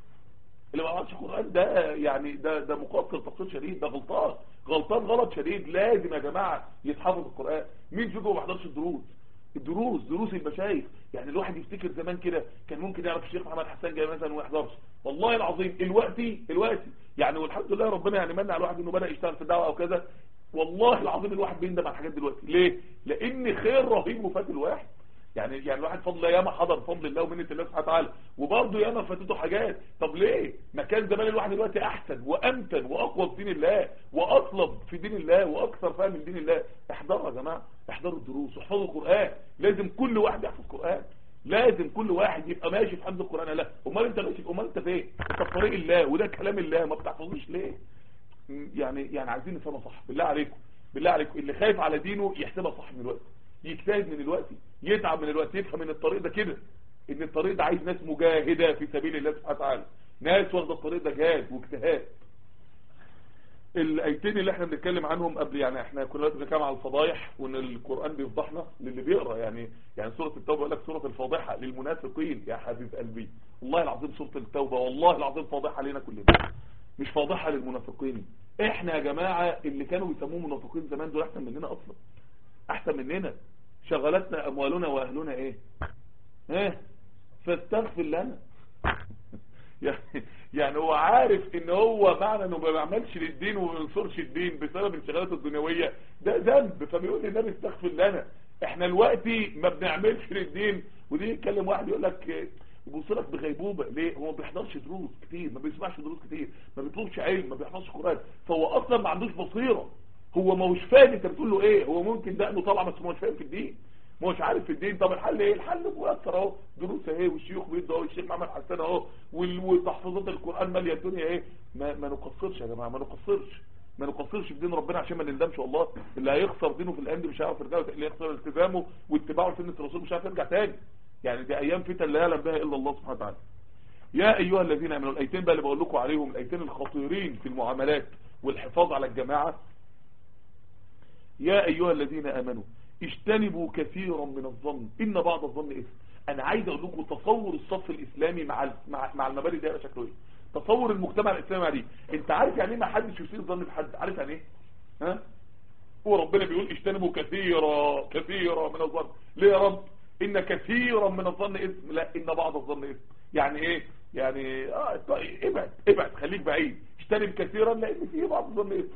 اللي ما يعرفش قران ده يعني ده ده مقصر تقصير شديد ده غلطان غلطان غلط شديد لازم يا جماعه يتحفظ القران مين فيكم ما بيحضرش الدروس الدروس دروس المشايخ يعني الواحد يفتكر زمان كده كان ممكن يعرف الشيخ محمد حسان جاي مثلا وما يحضرش والله العظيم الوقتي الوقتي يعني والحمد لله ربنا يعني من على الواحد انه بدا يشتغل في الدعوه او كذا والله العظيم الواحد بيندم على الحاجات دلوقتي ليه لان خير رهيب وفات الواحد يعني يعني الواحد فضل الله ياما حضر بفضل الله ومنة الله سبحانه وتعالى وبرضه ياما فاتته حاجات طب ليه ما كان زمان الواحد دلوقتي احسن وامتن واقوى في دين الله واطلب في دين الله واكثر فهم من دين الله احضروا يا جماعه احضروا الدروس واحفظوا القران لازم كل واحد يحفظ قران لازم كل واحد يبقى ماشي في حفظ القران لا امال انت ماشي امال انت فين انت في طريق الله وده كلام الله ما بتحفظوش ليه يعني يعني عايزين نفهمها صح بالله عليكم بالله عليكم اللي خايف على دينه يحسبها صح من الوقت يجتهد من الوقت يتعب من الوقت يفهم ان الطريق ده كده ان الطريق ده عايز ناس مجاهدة في سبيل الله سبحانه وتعالى ناس واخده الطريق ده جهاد واجتهاد الايتين اللي احنا بنتكلم عنهم قبل يعني احنا كنا بنتكلم على الفضايح وان القران بيفضحنا للي بيقرا يعني يعني سوره التوبه يقول لك سوره الفاضحه للمنافقين يا حبيب قلبي والله العظيم سوره التوبه والله العظيم فاضحه علينا كلنا مش فاضحه للمنافقين احنا يا جماعه اللي كانوا بيسموه منافقين زمان دول احسن مننا اصلا احسن مننا شغلتنا اموالنا واهلنا ايه ايه فاستغفر لنا يعني يعني هو عارف ان هو معنى انه ما بيعملش للدين وما بينصرش الدين بسبب انشغالاته الدنيويه ده ذنب فبيقول للنبي استغفر لنا احنا دلوقتي ما بنعملش للدين ودي يتكلم واحد يقول لك يبص لك بغيبوبه ليه هو ما بيحضرش دروس كتير ما بيسمعش دروس كتير ما بيطلبش علم ما بيحفظش قران فهو اصلا ما عندوش بصيره هو ما هوش فاهم انت بتقول له ايه هو ممكن دقنه طالعه بس ما هوش فاهم في الدين ما هوش عارف في الدين طب الحل ايه الحل مؤثر اهو دروس اهي والشيوخ بيدوا اهو الشيخ محمد حسان اهو وال- وتحفظات القران ماليه الدنيا ايه ما, ما نقصرش يا جماعه ما نقصرش ما نقصرش في دين ربنا عشان ما نندمش والله اللي هيخسر دينه في الاند مش هيعرف يرجع اللي هيخسر التزامه واتباعه لسنه الرسول مش هيعرف يرجع تاني يعني دي ايام فتن لا يعلم بها الا الله سبحانه وتعالى يا ايها الذين امنوا الايتين بقى اللي بقول لكم عليهم الايتين الخطيرين في المعاملات والحفاظ على الجماعه يا ايها الذين امنوا اجتنبوا كثيرا من الظن ان بعض الظن اثم انا عايز اقول لكم تصور الصف الاسلامي مع ال- مع, مع المبادئ ده يبقى شكله ايه تصور المجتمع الاسلامي عليه انت عارف يعني ايه ما حدش يسيء الظن بحد عارف يعني ايه ها وربنا بيقول اجتنبوا كثيرا كثيرا من الظن ليه يا رب ان كثيرا من الظن اسم لا ان بعض الظن اسم يعني ايه يعني اه طيب ابعد ابعد خليك بعيد اجتنب كثيرا لان في بعض الظن اسم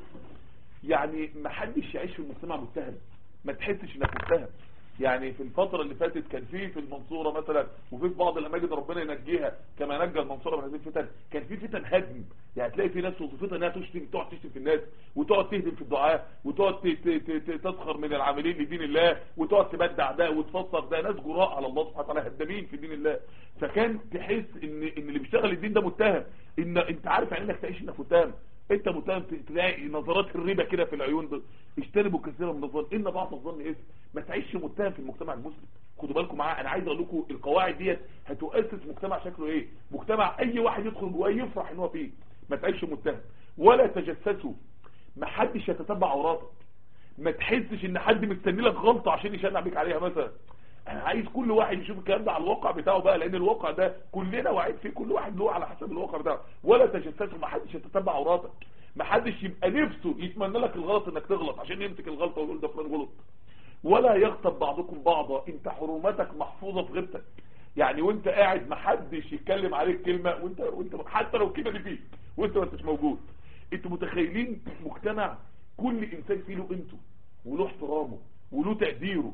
يعني ما حدش يعيش في المجتمع متهم ما تحسش انك متهم يعني في الفترة اللي فاتت كان في في المنصورة مثلا وفي في بعض الاماكن ربنا ينجيها كما نجى المنصورة من هذه الفتن كان في فتن هدم يعني تلاقي في ناس وظيفتها انها تشتم تقعد تشتم في الناس وتقعد تهدم في الدعاء وتقعد ت- ت- ت- تسخر من العاملين لدين الله وتقعد تبدع ده وتفسر ده ناس جراء على الله سبحانه وتعالى هدامين في دين الله فكان تحس ان ان اللي بيشتغل الدين ده متهم ان انت عارف يعني انك تعيش انك متهم انت متهم تلاقي نظرات الربا كده في العيون دول اجتنبوا كثيرا من الظن ان بعض الظن اسم ما تعيش متهم في المجتمع المسلم خدوا بالكم معايا انا عايز اقول لكم القواعد ديت هتؤسس مجتمع شكله ايه مجتمع اي واحد يدخل جواه يفرح ان هو فيه ما تعيش متهم ولا تجسسوا ما حدش يتتبع عوراتك ما تحسش ان حد مستني لك غلطه عشان يشنع بيك عليها مثلا انا عايز كل واحد يشوف الكلام ده على الواقع بتاعه بقى لان الواقع ده كلنا واعيين فيه كل واحد له على حسب الواقع بتاعه ولا تجسسوا ما حدش يتتبع عوراتك ما حدش يبقى نفسه يتمنى لك الغلط انك تغلط عشان يمسك الغلطه ويقول ده فلان غلط ولا يغتب بعضكم بعضا انت حرمتك محفوظه في غيبتك يعني وانت قاعد ما حدش يتكلم عليك كلمه وانت وانت حتى لو الكلمه دي فيك وانت ما انتش موجود انتوا متخيلين مجتمع كل انسان فيه له قيمته وله احترامه وله تقديره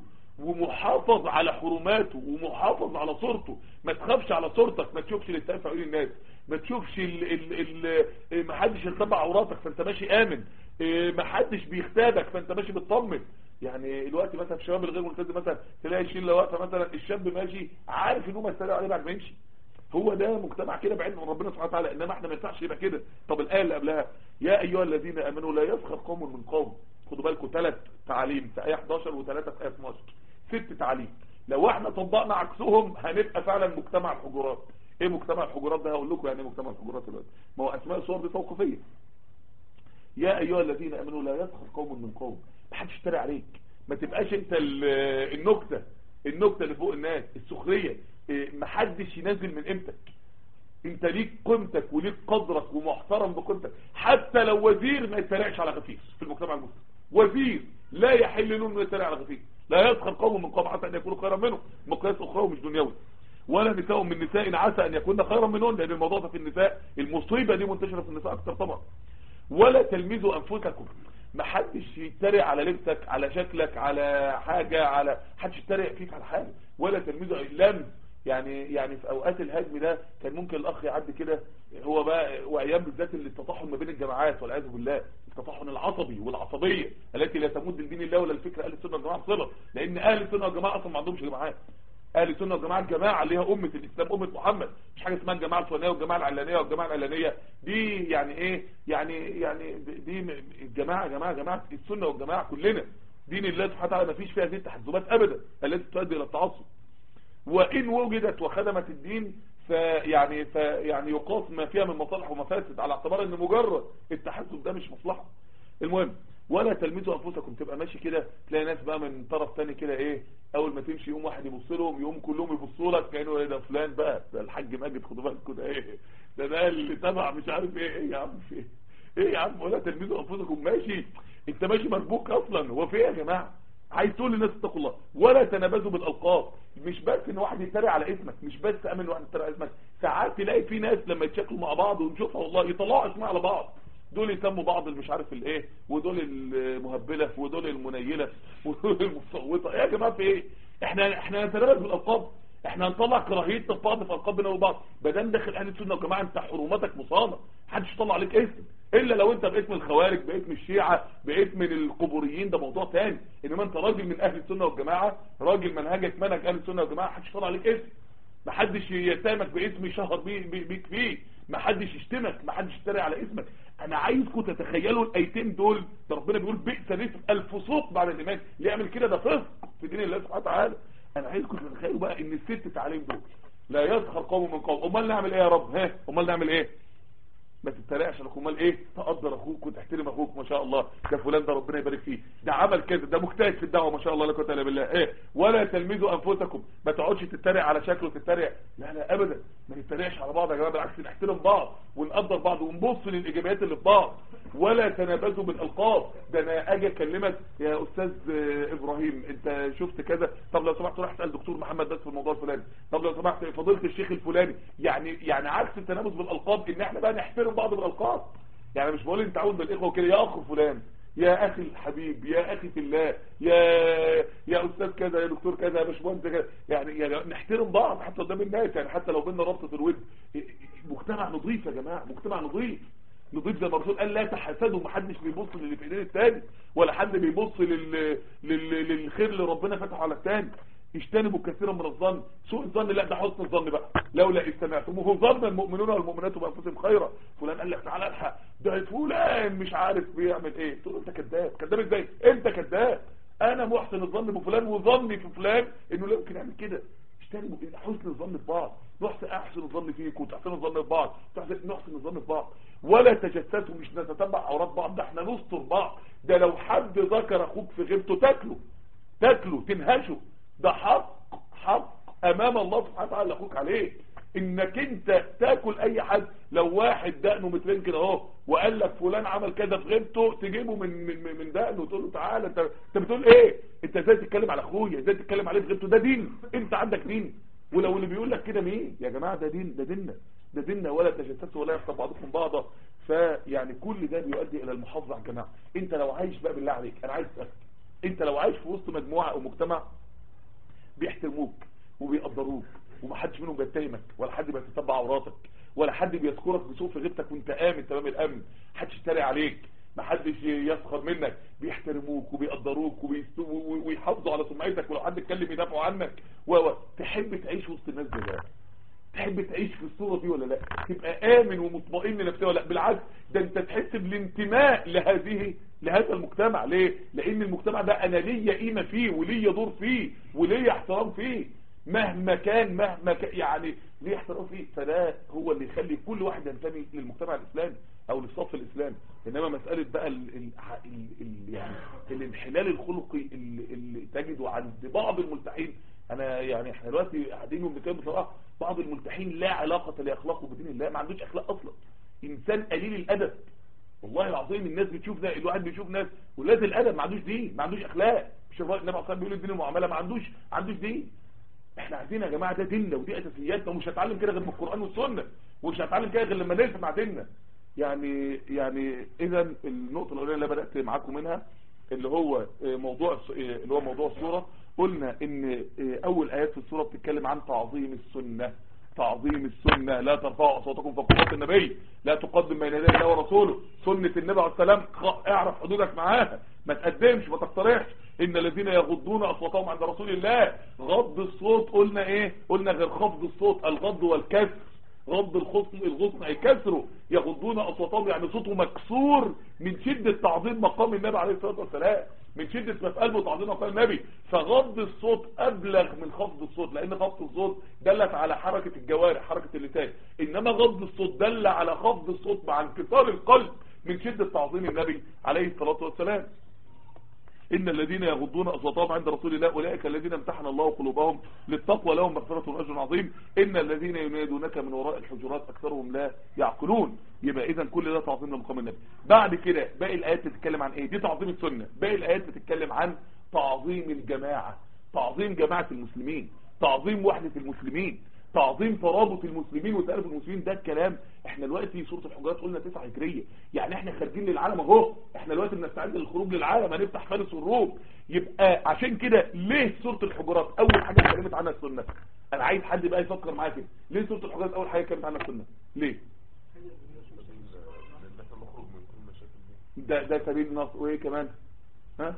ومحافظ على حرماته ومحافظ على صورته ما تخافش على صورتك ما تشوفش الاتفاق في عيون الناس ما تشوفش ال ال ال ما حدش يتبع عوراتك فانت ماشي امن اه، ما حدش بيختادك فانت ماشي بتطمن يعني الوقت مثلا الشباب الغير ملتزم مثلا تلاقي الشله واقفه مثلا الشاب ماشي عارف ان هم يستدعوا عليه بعد ما يمشي هو ده مجتمع كده بعيد من ربنا سبحانه وتعالى انما احنا ما ينفعش يبقى كده طب الايه اللي قبلها يا ايها الذين امنوا لا يسخر قوم من قوم خدوا بالكم ثلاث تعاليم في ايه 11 وثلاثه في ايه 12 ست تعاليم لو احنا طبقنا عكسهم هنبقى فعلا مجتمع الحجرات ايه مجتمع الحجرات ده هقول لكم يعني ايه مجتمع الحجرات دلوقتي ما هو اسماء الصور دي توقيفيه يا ايها الذين امنوا لا يسخر قوم من قوم ما حدش يشتري عليك ما تبقاش انت ال- النكته النكته اللي فوق الناس السخريه إيه، ما حدش ينزل من قيمتك انت ليك قيمتك وليك قدرك ومحترم بقيمتك حتى لو وزير ما يتريقش على غفير في المجتمع المسلم وزير لا يحل له انه يتريق على غفير لا يسخر قوم من قوم حتى ان يكونوا خيرا منهم مقياس اخرى مش دنيوي ولا نساء من نساء عسى ان يكون خيرا منهن لان الموضوع ده في النساء المصيبه دي منتشره في النساء اكتر طبعا ولا تلمزوا انفسكم ما حدش يتريق على لبسك على شكلك على حاجة على حدش يتريق فيك على حاجة ولا تلمزوا اللمز يعني يعني في اوقات الهجم ده كان ممكن الاخ يعدي كده هو بقى وايام بالذات اللي التطحن ما بين الجماعات والعياذ بالله التطحن العصبي والعصبيه التي لا تمد لدين الله ولا الفكر اهل السنه والجماعه صله لان اهل السنه والجماعه اصلا ما عندهمش جماعات اهل السنه والجماعه الجماعه اللي هي امه الاسلام امه محمد مش حاجه اسمها الجماعه الفلانيه والجماعه العلانيه والجماعه العلانيه دي يعني ايه يعني يعني دي م- الجماعه جماعه جماعه السنه والجماعه كلنا دين الله سبحانه وتعالى ما فيش فيها هذه التحزبات ابدا التي تؤدي الى التعصب وان وجدت وخدمت الدين فيعني فيعني يقاس ما فيها من مصالح ومفاسد على اعتبار ان مجرد التحزب ده مش مصلحه المهم ولا تلمسوا انفسكم تبقى ماشي كده تلاقي ناس بقى من طرف تاني كده ايه اول ما تمشي يوم واحد يبص لهم يوم كلهم يبصوا لك كانه ايه ده فلان بقى ده الحاج ماجد خدوا بالكم ده ايه ده ده اللي تبع مش عارف ايه ايه يا عم في ايه ايه يا عم ولا تلمسوا انفسكم ماشي انت ماشي مربوك اصلا هو في ايه يا جماعه عايز تقول للناس اتقوا الله ولا تنابزوا بالالقاب مش بس ان واحد يتريق على اسمك مش بس امن واحد يتريق على اسمك ساعات تلاقي في ناس لما يتشكلوا مع بعض ونشوفها والله يطلعوا اسماء على بعض دول يسموا بعض اللي مش عارف الايه ودول المهبله ودول المنيله ودول المصوته يا جماعه في ايه احنا احنا نتنابز بالالقاب احنا هنطلع كراهيتنا في بعض في القاب بينا وبعض بدل داخل اهل السنه يا جماعه انت حرمتك مصانه محدش يطلع عليك اسم الا لو انت باسم الخوارج باسم الشيعة باسم القبوريين ده موضوع تاني انما انت راجل من اهل السنه والجماعه راجل منهجك منهج اهل السنه والجماعه محدش يطلع عليك اسم محدش يتهمك باسم يشهر بيه- بيه- بيك فيه محدش يشتمك محدش يتريق على اسمك انا عايزكم تتخيلوا الايتين دول ده ربنا بيقول بئس الاسم الفسوق بعد الايمان اللي يعمل كده ده فسق في دين الله سبحانه وتعالى انا عايزكم تتخيلوا بقى ان الست تعاليم دول لا يسخر قوم من قوم امال نعمل ايه يا رب ها امال نعمل ايه ما تتريقش على اخوك امال ايه تقدر اخوك وتحترم اخوك ما شاء الله ده فلان ده ربنا يبارك فيه ده عمل كذا ده مجتهد في الدعوه ما شاء الله لا قوه الا بالله ايه ولا تلمزوا انفسكم ما تقعدش تتريق على شكله تتريق لا لا ابدا ما نتريقش على بعض يا جماعه بالعكس نحترم بعض ونقدر بعض ونبص للايجابيات اللي في بعض ولا تنابزوا بالالقاب ده انا اجي اكلمك يا استاذ آه، ابراهيم انت شفت كذا طب لو سمحت روح اسال دكتور محمد بس في الموضوع الفلاني طب لو سمحت فضيله الشيخ الفلاني يعني يعني عكس التنابز بالالقاب ان احنا بقى نحترم بعض بالالقاب يعني مش بقول انت عاوز بالاخوه كده يا اخ فلان يا اخي الحبيب يا اخي في الله يا يا استاذ كذا يا دكتور كذا يا باشمهندس كذا يعني, يعني نحترم بعض حتى قدام الناس يعني حتى لو بينا رابطه الود مجتمع نظيف يا جماعه مجتمع نظيف نضيف زي ما الرسول قال لا تحسدوا محدش بيبص للي في ايدين التاني ولا حد بيبص لل... لل... للخير اللي ربنا فتحه على التاني اجتنبوا كثيرا من الظن سوء الظن لا ده حسن الظن بقى لولا استمعتموه ظن المؤمنون والمؤمنات بانفسهم خيرا فلان قال لك تعالى الحق ده فلان مش عارف بيعمل ايه تقول له انت كذاب كذاب ازاي انت كذاب انا محسن الظن بفلان وظني في فلان انه لا يمكن يعمل كده اجتنبوا حسن الظن في بعض نحسن احسن الظن فيك وتحسن الظن في بعض تحسن نحسن الظن في بعض ولا تجسسوا مش نتتبع عورات بعض ده احنا نستر بعض ده لو حد ذكر اخوك في غيبته تاكله تاكله تنهشه ده حق حق امام الله سبحانه وتعالى اخوك عليه انك انت تاكل اي حد لو واحد دقنه مترين كده اهو وقال لك فلان عمل كده في غيبته تجيبه من من من دقنه وتقول له تعالى انت انت بتقول ايه انت ازاي تتكلم على اخويا ازاي تتكلم عليه في غيبته ده دين انت عندك دين ولو اللي بيقول لك كده مين يا جماعه ده دين ده ديننا ده ديننا ولا تجسسوا ولا يخطب بعضكم بعضا فيعني كل ده بيؤدي الى المحافظه على الجماعه انت لو عايش بقى بالله عليك انا عايز اسالك انت لو عايش في وسط مجموعه او مجتمع بيحترموك وبيقدروك ومحدش منهم بيتهمك ولا حد بيتتبع عوراتك ولا حد بيذكرك بسوء في غيبتك وانت امن تمام الامن محدش يتريق عليك محدش يسخر منك بيحترموك وبيقدروك وبيست- و- ويحافظوا على سمعتك ولو حد اتكلم يدافعوا عنك و تحب تعيش وسط الناس دي بقى تحب تعيش في الصورة دي ولا لا تبقى آمن ومطمئن نفسيا ولا لا بالعكس ده انت تحس بالانتماء لهذه لهذا المجتمع ليه لان المجتمع ده انا ليا قيمة فيه وليا دور فيه وليا احترام فيه مهما كان مهما كان يعني ليه احترام فيه فده هو اللي يخلي كل واحد ينتمي للمجتمع الاسلامي او للصف الاسلامي انما مسألة بقى ال ال ال ال يعني الانحلال الخلقي اللي, اللي تجده عند بعض الملتحين انا يعني احنا دلوقتي قاعدين وبنتكلم بصراحه بعض الملتحين لا علاقه لاخلاقه بدين الله ما عندوش اخلاق اصلا انسان قليل الادب والله العظيم الناس بتشوف ده الواحد بيشوف ناس ولاد الادب ما عندوش دين ما عندوش اخلاق مش الراجل النبي عليه بيقول الدين المعامله ما عندوش ما عندوش دين احنا عايزين يا جماعه ده ديننا ودي اساسياتنا ومش هنتعلم كده غير من القران والسنه ومش هنتعلم كده غير لما نسمع ديننا يعني يعني اذا النقطه الاولانيه اللي بدات معاكم منها اللي هو موضوع الس- اللي هو موضوع السوره قلنا ان اول ايات في السوره بتتكلم عن تعظيم السنه تعظيم السنة لا ترفعوا أصواتكم فوق صوت النبي لا تقدم بين يدي الله ورسوله سنة النبي عليه السلام خ- اعرف حدودك معاها ما تقدمش ما تقترحش إن الذين يغضون أصواتهم عند رسول الله غض الصوت قلنا إيه قلنا غير خفض الصوت الغض والكسر غض الخصم الغصن أي كسره يغضون أصواتهم يعني صوته مكسور من شدة تعظيم مقام النبي عليه الصلاة والسلام من شدة ما في قلبه تعظيم مقام النبي فغض الصوت أبلغ من خفض الصوت لأن خفض الصوت دلت على حركة الجوارح حركة اللسان إنما غض الصوت دل على خفض الصوت مع انكسار القلب من شدة تعظيم النبي عليه الصلاة والسلام إن الذين يغضون أصواتهم عند رسول الله أولئك الذين امتحن الله قلوبهم للتقوى لهم مغفرة وأجر عظيم إن الذين ينادونك من وراء الحجرات أكثرهم لا يعقلون يبقى إذا كل ده تعظيم لمقام النبي بعد كده باقي الآيات بتتكلم عن إيه دي تعظيم السنة باقي الآيات بتتكلم عن تعظيم الجماعة تعظيم جماعة المسلمين تعظيم وحدة المسلمين تعظيم ترابط المسلمين وتألف المسلمين ده الكلام احنا دلوقتي سورة الحجرات قلنا تسعة هجرية يعني احنا خارجين للعالم اهو احنا دلوقتي بنستعد للخروج للعالم هنفتح فارس والروم يبقى عشان كده ليه سورة الحجرات اول حاجة اتكلمت عنها السنة انا عايز حد بقى يفكر معايا كده ليه سورة الحجرات اول حاجة اتكلمت عنها السنة ليه لان احنا نخرج من كل المشاكل دي ده ده سبيل النصر وايه كمان ها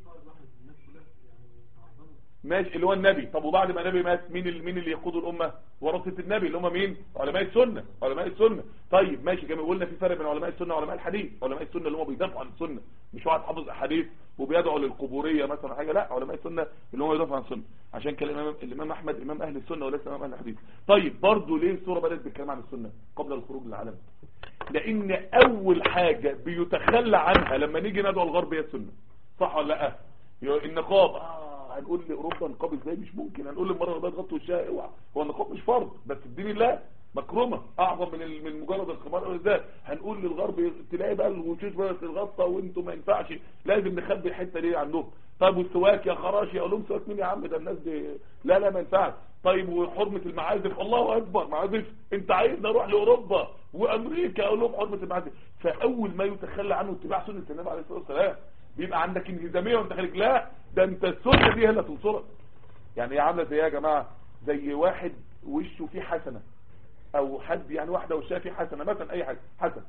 ماشي اللي هو النبي طب وبعد ما النبي مات مين اللي مين اللي يقود الامه ورثه النبي اللي هم مين علماء السنه علماء السنه طيب ماشي كما قلنا في فرق بين علماء السنه وعلماء الحديث علماء السنه اللي هم بيدافعوا عن السنه مش واحد حافظ احاديث وبيدعو للقبوريه مثلا حاجه لا علماء السنه اللي هم يدافعوا عن السنه عشان كده الامام الامام احمد امام اهل السنه وليس امام اهل الحديث طيب برضه ليه السوره بدات بالكلام عن السنه قبل الخروج للعالم لان اول حاجة بيتخلى عنها لما نيجي ندعو الغرب هي السنة صح ولا لا يو- النقاب آه هنقول لاوروبا نقاب ازاي مش ممكن هنقول للمرأة ده تغطي وشها اوعى هو النقاب مش فرض بس في دين الله مكرمة اعظم من ال- من مجرد الخمار ازاي هنقول للغرب تلاقي بقى الوشوش بقى تتغطى وانتوا ما ينفعش لازم نخبي الحته دي عنهم طيب والسواك يا خراشي اقول لهم سواك مين يا عم ده الناس دي لا لا ما ينفعش طيب وحرمه المعازف الله اكبر معازف انت عايزني اروح لاوروبا وامريكا اقول لهم حرمه المعازف فاول ما يتخلى عنه اتباع سنه النبي عليه الصلاه والسلام بيبقى عندك انهزاميه وانت خارج لا ده انت السنه دي هي اللي تنصرك يعني هي عامله زي ايه يا جماعه زي واحد وشه فيه حسنه او حد يعني واحده وشها فيه حسنه مثلا اي حاجه حسنه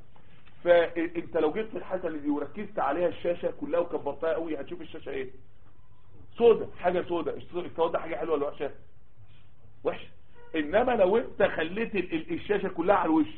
فانت لو جبت الحسنه دي وركزت عليها الشاشه كلها وكبرتها قوي هتشوف الشاشه ايه سودة حاجه سودة السودة ده حاجه حلوه ولا وحشه وحشه انما لو انت خليت ال- ال- الشاشه كلها على الوش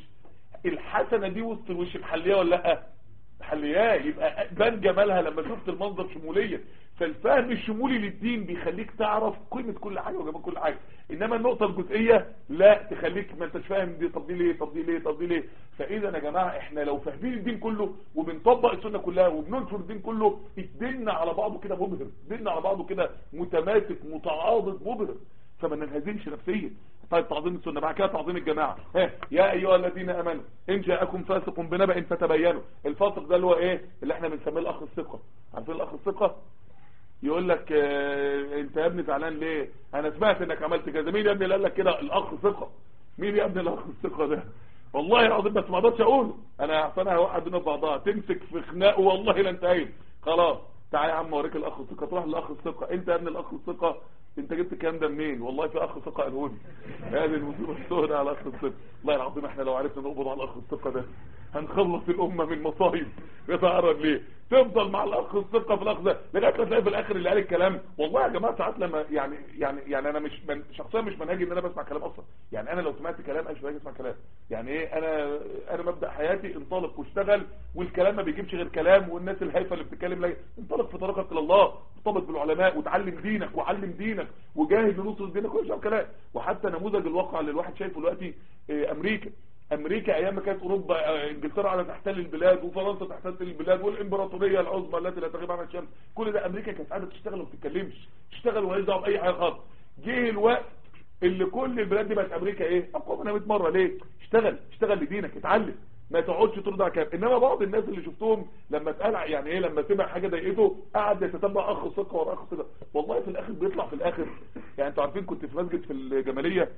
الحسنه دي وسط الوش محليه ولا لا محلياه يبقى بان جمالها لما شفت المنظر شموليه فالفهم الشمولي للدين بيخليك تعرف قيمه كل حاجه وجمال كل حاجه انما النقطه الجزئيه لا تخليك ما انتش فاهم دي طب دي ليه طب دي ليه طب دي ليه فاذا يا جماعه احنا لو فاهمين الدين كله وبنطبق السنه كلها وبننشر الدين كله ديننا على بعضه كده مبهر ديننا على بعضه كده متماسك متعاضد مبهر فما ننهزمش نفسيا طيب تعظيم السنه بعد كده تعظيم الجماعه ها يا ايها الذين امنوا ان جاءكم فاسق بنبأ فتبينوا الفاسق ده اللي هو ايه اللي احنا بنسميه الاخ الثقه عارفين الاخ الثقه يقول لك اه انت يا ابني زعلان ليه انا سمعت انك عملت كذا مين يا ابني اللي قال لك كده الاخ ثقه مين يا ابني الاخ الثقه ده والله العظيم بس ما اقدرش اقوله انا احسن هوقع بينا في بعضها تمسك في خناق والله لا انتهينا خلاص تعالى يا عم اوريك الاخ الثقه تروح للاخ الثقه انت يا ابني الاخ الثقه انت جبت الكلام ده منين والله في اخ ثقه قالهولي هذه المصيبه السوداء على اخ الثقه والله العظيم احنا لو عرفنا نقبض على الاخ الثقه ده هنخلص الامه من مصايب يتعرض ليه تفضل مع الاخ الثقه في الاخ ده لغايه ما تلاقي في الاخر اللي قال الكلام والله يا جماعه ساعات لما يعني يعني يعني انا مش من شخصيا مش منهجي ان انا بسمع كلام اصلا يعني انا لو سمعت كلام انا مش باجي اسمع كلام يعني ايه انا انا مبدا حياتي انطلق واشتغل والكلام ما بيجيبش غير كلام والناس الهايفه اللي بتتكلم لا انطلق في طريقك الى الله ارتبط بالعلماء وتعلم دينك وعلم دينك وجاهد لنصر دينك كل شيء كلام وحتى نموذج الواقع اللي الواحد شايفه دلوقتي إيه، امريكا امريكا ايام ما كانت اوروبا آه، انجلترا على تحتل البلاد وفرنسا تحتل البلاد والامبراطوريه العظمى التي لا تغيب عنها الشمس كل ده امريكا كانت قاعده تشتغل وما بتتكلمش تشتغل ولا دعوه باي حاجه خالص جه الوقت اللي كل البلاد دي بقت امريكا ايه اقوى منها 100 مره ليه اشتغل اشتغل لدينك اتعلم ما تقعدش ترضى على كلام انما بعض الناس اللي شفتهم لما اتقال يعني ايه لما سمع حاجه ضايقته قعد يتتبع اخ ثقه ورا اخ ثقه والله في الاخر بيطلع في الاخر يعني انتوا عارفين كنت في مسجد في الجماليه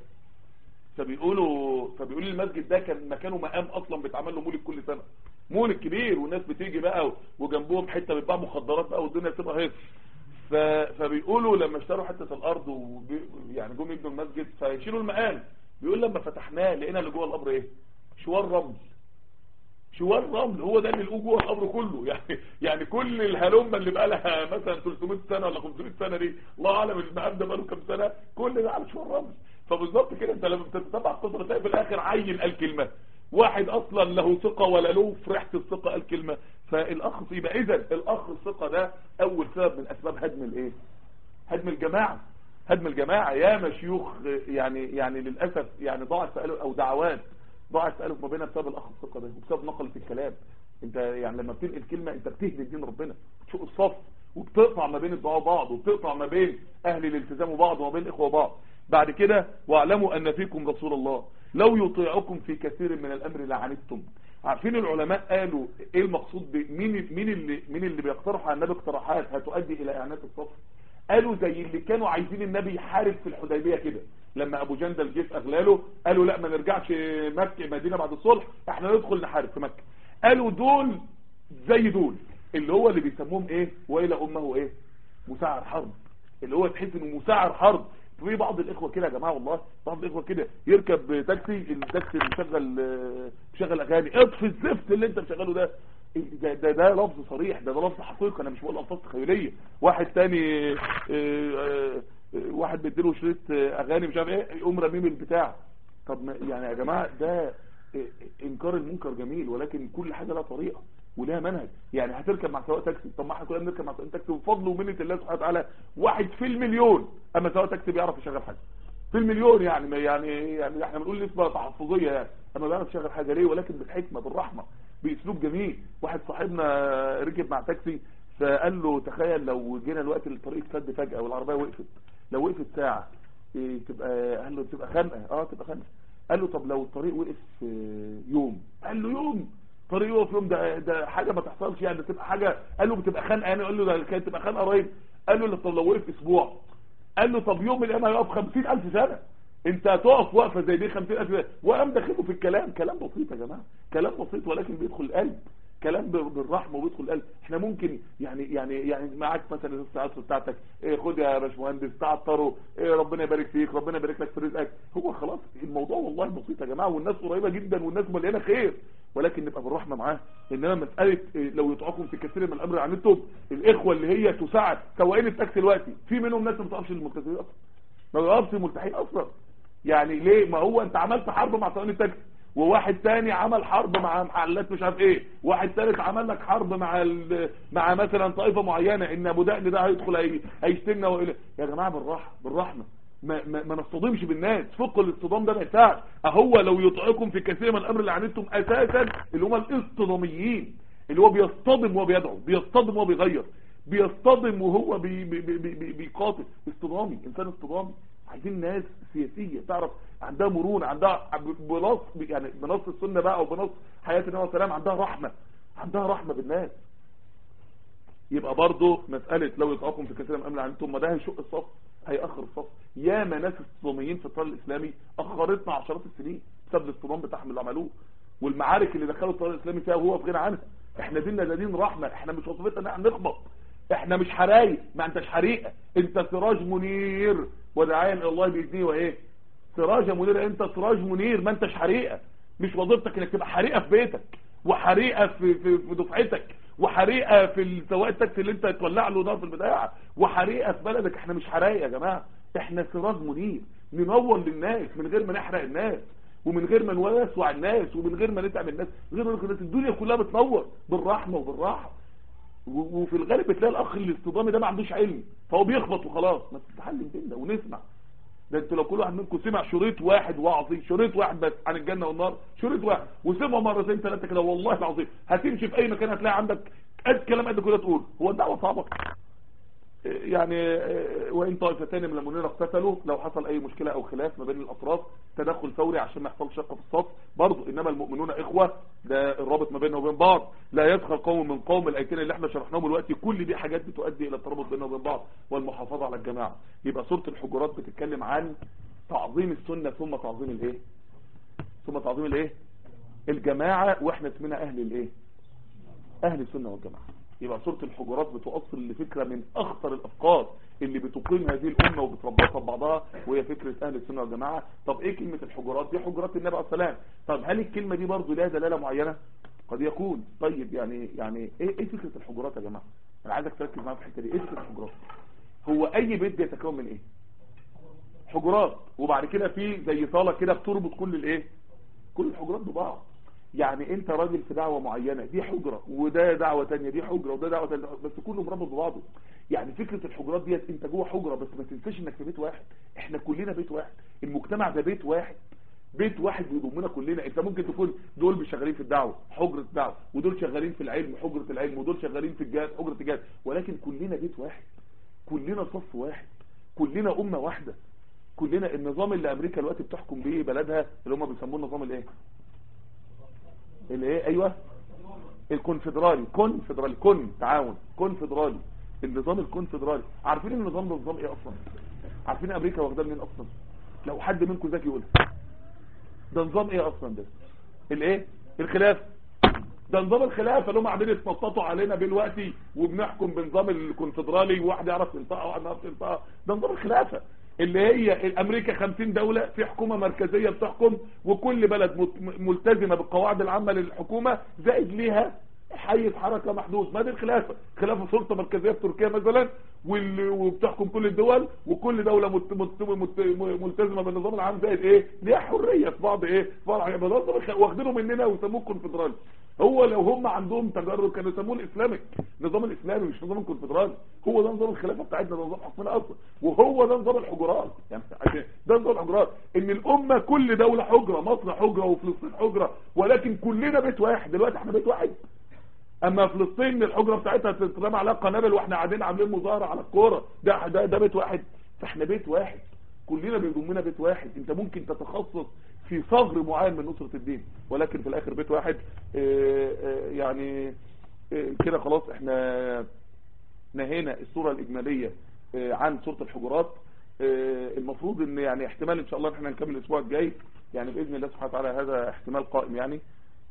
فبيقولوا فبيقولوا المسجد ده كان مكانه مقام اصلا بيتعمل له مولد كل سنه مولد كبير والناس بتيجي بقى وجنبهم حته بتباع مخدرات بقى والدنيا تبقى هيص ف... فبيقولوا لما اشتروا حته الارض وبي... يعني جم يبنوا المسجد فيشيلوا المقام بيقول لما فتحناه لقينا اللي جوه القبر ايه شوار رمل شوار رمل هو ده اللي لقوه جوه القبر كله يعني يعني كل الهلمه اللي بقى لها مثلا 300 سنه ولا 500 سنه دي الله اعلم المقام ده بقى له كام سنه كل ده على شوار رمل فبالظبط كده انت لما بتتبع القصه تلاقي في الاخر عيل قال كلمه واحد اصلا له ثقه ولا له في ريحه الثقه قال كلمه فالاخ يبقى اذا الاخ الثقه ده اول سبب من اسباب هدم الايه هدم الجماعه هدم الجماعه يا مشيوخ يعني يعني للاسف يعني ضاعت سألوا او دعوات ضاعت تألف ما بينها بسبب الاخ الثقه ده وبسبب نقله الكلام انت يعني لما بتنقل كلمه انت بتهدي دين ربنا بتشق الصف وبتقطع ما بين الدعاء بعض وبتقطع ما بين اهل الالتزام وبعض وما بين الاخوه بعض بعد كده واعلموا ان فيكم رسول الله لو يطيعكم في كثير من الامر لعنتم عارفين العلماء قالوا ايه المقصود مين مين اللي مين اللي بيقترح على النبي اقتراحات هتؤدي الى اعانات الصف قالوا زي اللي كانوا عايزين النبي يحارب في الحديبيه كده لما ابو جندل جه في اغلاله قالوا لا ما نرجعش مكه مدينه بعد الصلح احنا ندخل نحارب في مكه قالوا دول زي دول اللي هو اللي بيسموهم ايه والى امه ايه مساعر حرب اللي هو تحس انه مساعر حرب في بعض الاخوه كده يا جماعه والله بعض الاخوه كده يركب تاكسي التاكسي مشغل مشغل اغاني اطفي الزفت اللي انت مشغله ده ده, ده, ده لفظ صريح ده, ده لفظ حقيقي انا مش بقول الفاظ تخيليه واحد تاني اه اه واحد بيديله شريط اغاني مش عارف ايه يقوم راميه من البتاع طب يعني يا جماعه ده انكار المنكر جميل ولكن كل حاجه لها طريقه ولها منهج يعني هتركب مع سواق تاكسي طب ما احنا كلنا بنركب مع سواق تاكسي بفضل ومنه الله سبحانه وتعالى واحد في المليون اما سواق تاكسي بيعرف يشغل حاجه في المليون يعني ما يعني يعني احنا بنقول نسبه تحفظيه يعني انا بعرف اشغل حاجه ليه ولكن بالحكمه بالرحمه باسلوب جميل واحد صاحبنا ركب مع تاكسي فقال له تخيل لو جينا الوقت اللي الطريق اتسد فجاه والعربيه وقفت لو وقفت ساعه إيه تبقى قال له تبقى خنقه اه تبقى خنقه قال له طب لو الطريق وقف آه، يوم قال له يوم طريق يقف يوم ده ده حاجه ما تحصلش يعني ده تبقى حاجه قال له بتبقى خنقه يعني قال له ده كانت تبقى خنقه قريب قال له طب لو وقف اسبوع قال له طب يوم من الايام هيقف 50000 سنه انت هتقف وقفه زي دي 50000 سنه وقام داخله في الكلام كلام بسيط يا جماعه كلام بسيط ولكن بيدخل القلب كلام بالرحمه وبيدخل القلب احنا ممكن يعني يعني يعني معاك مثلا الساعات بتاعتك ايه خد يا باشمهندس تعطره ايه ربنا يبارك فيك ربنا يبارك لك في رزقك هو خلاص الموضوع والله بسيط يا جماعه والناس قريبه جدا والناس مليانه خير ولكن نبقى بالرحمه معاه انما مساله إيه لو يطعكم في كثير من الامر عنتم الاخوه اللي هي تساعد سواقين التاكسي دلوقتي في منهم ناس ما بتقفش للملتزمين اصلا ما بيقفش الملتحين اصلا يعني ليه ما هو انت عملت حرب مع سواقين التاكسي وواحد تاني عمل حرب مع محلات مش عارف ايه واحد ثالث عمل لك حرب مع ال... مع مثلا طائفه معينه ان ابو دقن ده هيدخل هي... هيشتمنا وإلى يا جماعه بالراحه بالرحمه ما, ما, ما نصطدمش بالناس فوق الاصطدام ده ما ينفعش اهو لو يطعكم في كثير من الامر اللي عنتم اساسا اللي هم الاصطداميين اللي هو بيصطدم وهو بيدعو بيصطدم وهو بيغير بيصطدم وهو بي بي بي بي بيقاتل اصطدامي انسان اصطدامي عايزين ناس سياسية تعرف عندها مرونة عندها بنص يعني بنص السنة بقى وبنص حياة النبي عليه السلام عندها رحمة عندها رحمة بالناس يبقى برضه مسألة لو يطعقم في كثير من الأمر عنتم ما ده هيشق الصف هيأخر الصف ياما ناس الصوميين في الطريق الإسلامي أخرتنا عشرات السنين بسبب الاصطدام بتاعهم اللي عملوه والمعارك اللي دخلوا الطريق الإسلامي فيها وهو في غنى عنها احنا ديننا ده دين رحمة احنا مش وظيفتنا ان احنا نخبط احنا مش حرايق ما انتش حريقة انت سراج منير ودعايا الى الله باذنه وايه سراج منير انت سراج منير ما انتش حريقة مش وظيفتك انك تبقى حريقة في بيتك وحريقة في, في, في دفعتك وحريقة في سواق التاكسي اللي انت تولع له نار في البداية وحريقة في بلدك احنا مش حرايق يا جماعة احنا سراج منير ننور للناس من غير ما نحرق الناس ومن غير ما نوسع الناس ومن غير ما نتعب الناس غير ما الناس الدنيا كلها بتنور بالرحمة وبالراحة وفي الغالب بتلاقي الاخ الاصطدامي ده ما عندوش علم فهو بيخبط وخلاص ما تتعلم كده ونسمع ده انتوا لو كل واحد منكم سمع شريط واحد وعظي شريط واحد بس عن الجنة والنار شريط واحد وسمعه مرتين ثلاثة كده والله العظيم هتمشي في اي مكان هتلاقي عندك قد كلام قد كده تقول هو الدعوة صعبة يعني وان طائفتان من المؤمنين اقتتلوا لو حصل اي مشكلة او خلاف ما بين الاطراف تدخل فوري عشان ما يحصلش شق في الصف برضه انما المؤمنون اخوة ده الرابط ما بيننا وبين بعض لا يدخل قوم من قوم الايتين اللي احنا شرحناهم دلوقتي كل دي حاجات بتؤدي الى الترابط بيننا وبين بعض والمحافظة على الجماعة يبقى سورة الحجرات بتتكلم عن تعظيم السنة ثم تعظيم الايه ثم تعظيم الايه الجماعة واحنا اسمنا اهل الايه اهل السنة والجماعة يبقى سورة الحجرات بتوصل لفكرة من اخطر الافكار اللي بتقيم هذه الامة وبتربطها ببعضها وهي فكرة اهل السنة والجماعة طب ايه كلمة الحجرات دي حجرات النبي عليه السلام طب هل الكلمة دي برضو لها دلالة معينة قد يكون طيب يعني يعني ايه, إيه فكرة الحجرات يا جماعة انا عايزك تركز معايا في الحتة دي ايه فكرة الحجرات هو اي بيت بيتكون من ايه حجرات وبعد كده في زي صالة كده بتربط كل الايه كل الحجرات ببعض يعني انت راجل في دعوة معينة دي حجرة وده دعوة تانية دي حجرة وده دعوة تانية بس كله مربط ببعضه يعني فكرة الحجرات ديت انت جوه حجرة بس ما تنساش انك في بيت واحد احنا كلنا بيت واحد المجتمع ده بيت واحد بيت واحد بيضمنا كلنا انت ممكن تكون دول شغالين في الدعوة حجرة دعوة ودول شغالين في العلم حجرة العلم ودول شغالين في الجهاد حجرة الجهاد ولكن كلنا بيت واحد كلنا صف واحد كلنا امة واحدة كلنا النظام اللي امريكا دلوقتي بتحكم بيه بلدها اللي هم بيسموه النظام الايه الايه ايوه الكونفدرالي كونفدرالي كون تعاون كونفدرالي النظام الكونفدرالي عارفين النظام ده نظام ايه اصلا عارفين امريكا واخداه منين اصلا لو حد منكم ذكي يقول ده نظام ايه اصلا ده الايه الخلافه ده نظام الخلافه اللي هم قاعدين يتنططوا علينا دلوقتي وبنحكم بنظام الكونفدرالي وواحد يعرف ينطقها وواحد يعرف ينطقها ده نظام الخلافه اللي هي امريكا 50 دولة في حكومة مركزية بتحكم وكل بلد ملتزمة بالقواعد العامة للحكومة زائد ليها حيز حركة محدود ما دي الخلافة خلافة سلطة مركزية في تركيا مثلا وبتحكم كل الدول وكل دولة مت مت مت ملتزمة بالنظام العام زائد ايه ليها حرية في بعض ايه في بعض واخدينه مننا ويسموه كونفدرالي هو لو هم عندهم تجرد كانوا يسموه الاسلامي النظام الاسلامي مش نظام الكونفدرالي هو ده نظام الخلافه بتاعتنا ده نظام حكمنا اصلا وهو ده نظام الحجرات يعني عشان ده نظام الحجرات ان الامه كل دوله حجره مصر حجره وفلسطين حجره ولكن كلنا بيت واحد دلوقتي احنا بيت واحد اما فلسطين الحجره بتاعتها تترمى عليها قنابل واحنا قاعدين عاملين مظاهره على الكوره ده ده ده بيت واحد فاحنا بيت واحد كلنا بيضمنا بيت واحد انت ممكن تتخصص في ثغر معين من نصرة الدين ولكن في الاخر بيت واحد اه اه يعني اه كده خلاص احنا نهينا الصورة الاجمالية عن صورة الحجرات المفروض ان يعني احتمال ان شاء الله ان احنا نكمل الاسبوع الجاي يعني باذن الله سبحانه وتعالى هذا احتمال قائم يعني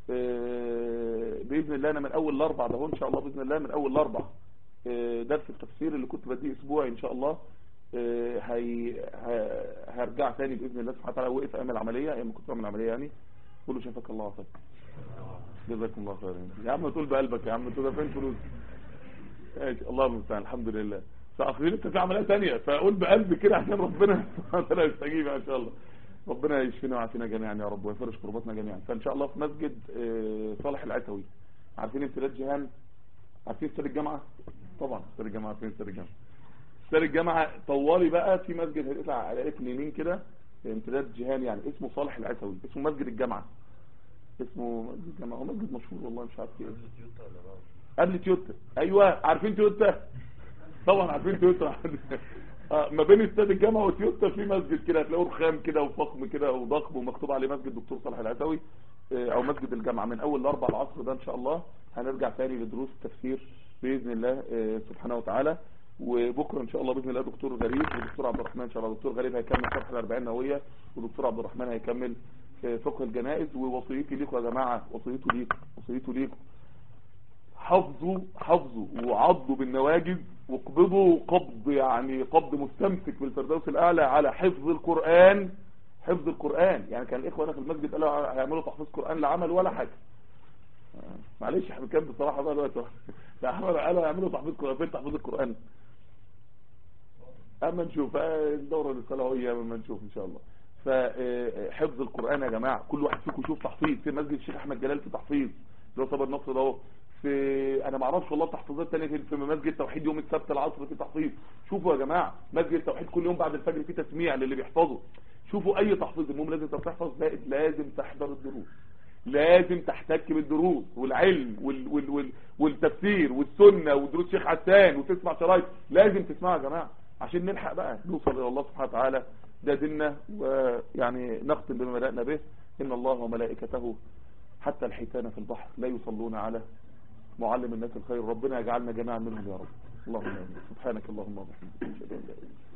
باذن الله انا من اول الاربع ده ان شاء الله باذن الله من اول الاربع درس التفسير اللي كنت بديه اسبوعي ان شاء الله هي هرجع تاني باذن الله سبحانه وتعالى وقف ايام العمليه ايام ما كنت بعمل العمليه يعني كله شافك الله عطاك جزاكم الله خيرا يا عم تقول بقلبك يا عم تقول فين فلوس ماشي الله المستعان الحمد لله فاخرين انت في عمليه ثانيه فاقول بقلبي كده عشان ربنا سبحانه وتعالى يستجيب ان شاء الله ربنا يشفينا ويعافينا جميعا يا رب ويفرج كرباتنا جميعا فان شاء الله في مسجد صالح العتوي عارفين امتداد جهان عارفين استاد الجامعه طبعا استاد الجامعه عارفين استاد الجامعه استاد الجامعه طوالي بقى في مسجد هيطلع على ايدك اليمين كده امتداد جهان يعني اسمه صالح العتوي اسمه مسجد الجامعه اسمه مسجد الجامعه هو مسجد مشهور والله مش عارف ايه قبل تويوتا ايوه عارفين تويوتا طبعا عارفين تويوتا آه ما بين استاد الجامعه وتويوتا في مسجد كده هتلاقوه رخام كده وفخم كده وضخم ومكتوب عليه مسجد دكتور صالح العتوي آه او مسجد الجامعه من اول الاربع العصر ده ان شاء الله هنرجع تاني لدروس التفسير باذن الله آه سبحانه وتعالى وبكره ان شاء الله باذن الله دكتور غريب ودكتور عبد الرحمن ان شاء الله دكتور غريب هيكمل شرح الاربعين نوويه ودكتور عبد الرحمن هيكمل فقه الجنائز ووصيتي ليكم يا جماعه وصيته ليكم وصيته ليكم حافظوا حافظوا وعضوا بالنواجذ واقبضوا قبض يعني قبض مستمسك بالفردوس الاعلى على حفظ القرآن حفظ القرآن يعني كان الاخوه هنا في المسجد قالوا هيعملوا تحفيظ قرآن لعمل ولا حاجه معلش احنا كان بصراحه بقى دلوقتي قالوا هيعملوا تحفيظ قرآن فين تحفيظ القرآن اما نشوف الدوره الصلاويه اما نشوف ان شاء الله فحفظ القرآن يا جماعه كل واحد فيكم يشوف تحفيظ في مسجد الشيخ احمد جلال في تحفيظ اللي هو صبر نصر ده في انا ما اعرفش والله تحفيظات تانية في مسجد توحيد يوم السبت العصر في تحفيظ شوفوا يا جماعه مسجد التوحيد كل يوم بعد الفجر في تسميع للي بيحفظوا شوفوا اي تحفيظ المهم لازم تحفظ زائد لازم تحضر الدروس لازم تحتك بالدروس والعلم وال وال وال والتفسير والسنه ودروس شيخ حسان وتسمع شرايط لازم تسمعها يا جماعه عشان نلحق بقى نوصل الى الله سبحانه وتعالى ده ديننا ويعني نختم بما بدانا به ان الله وملائكته حتى الحيتان في البحر لا يصلون على معلم الناس الخير ربنا يجعلنا جميعا منهم يا رب اللهم امين سبحانك اللهم وبحمدك اشهد ان لا اله الا انت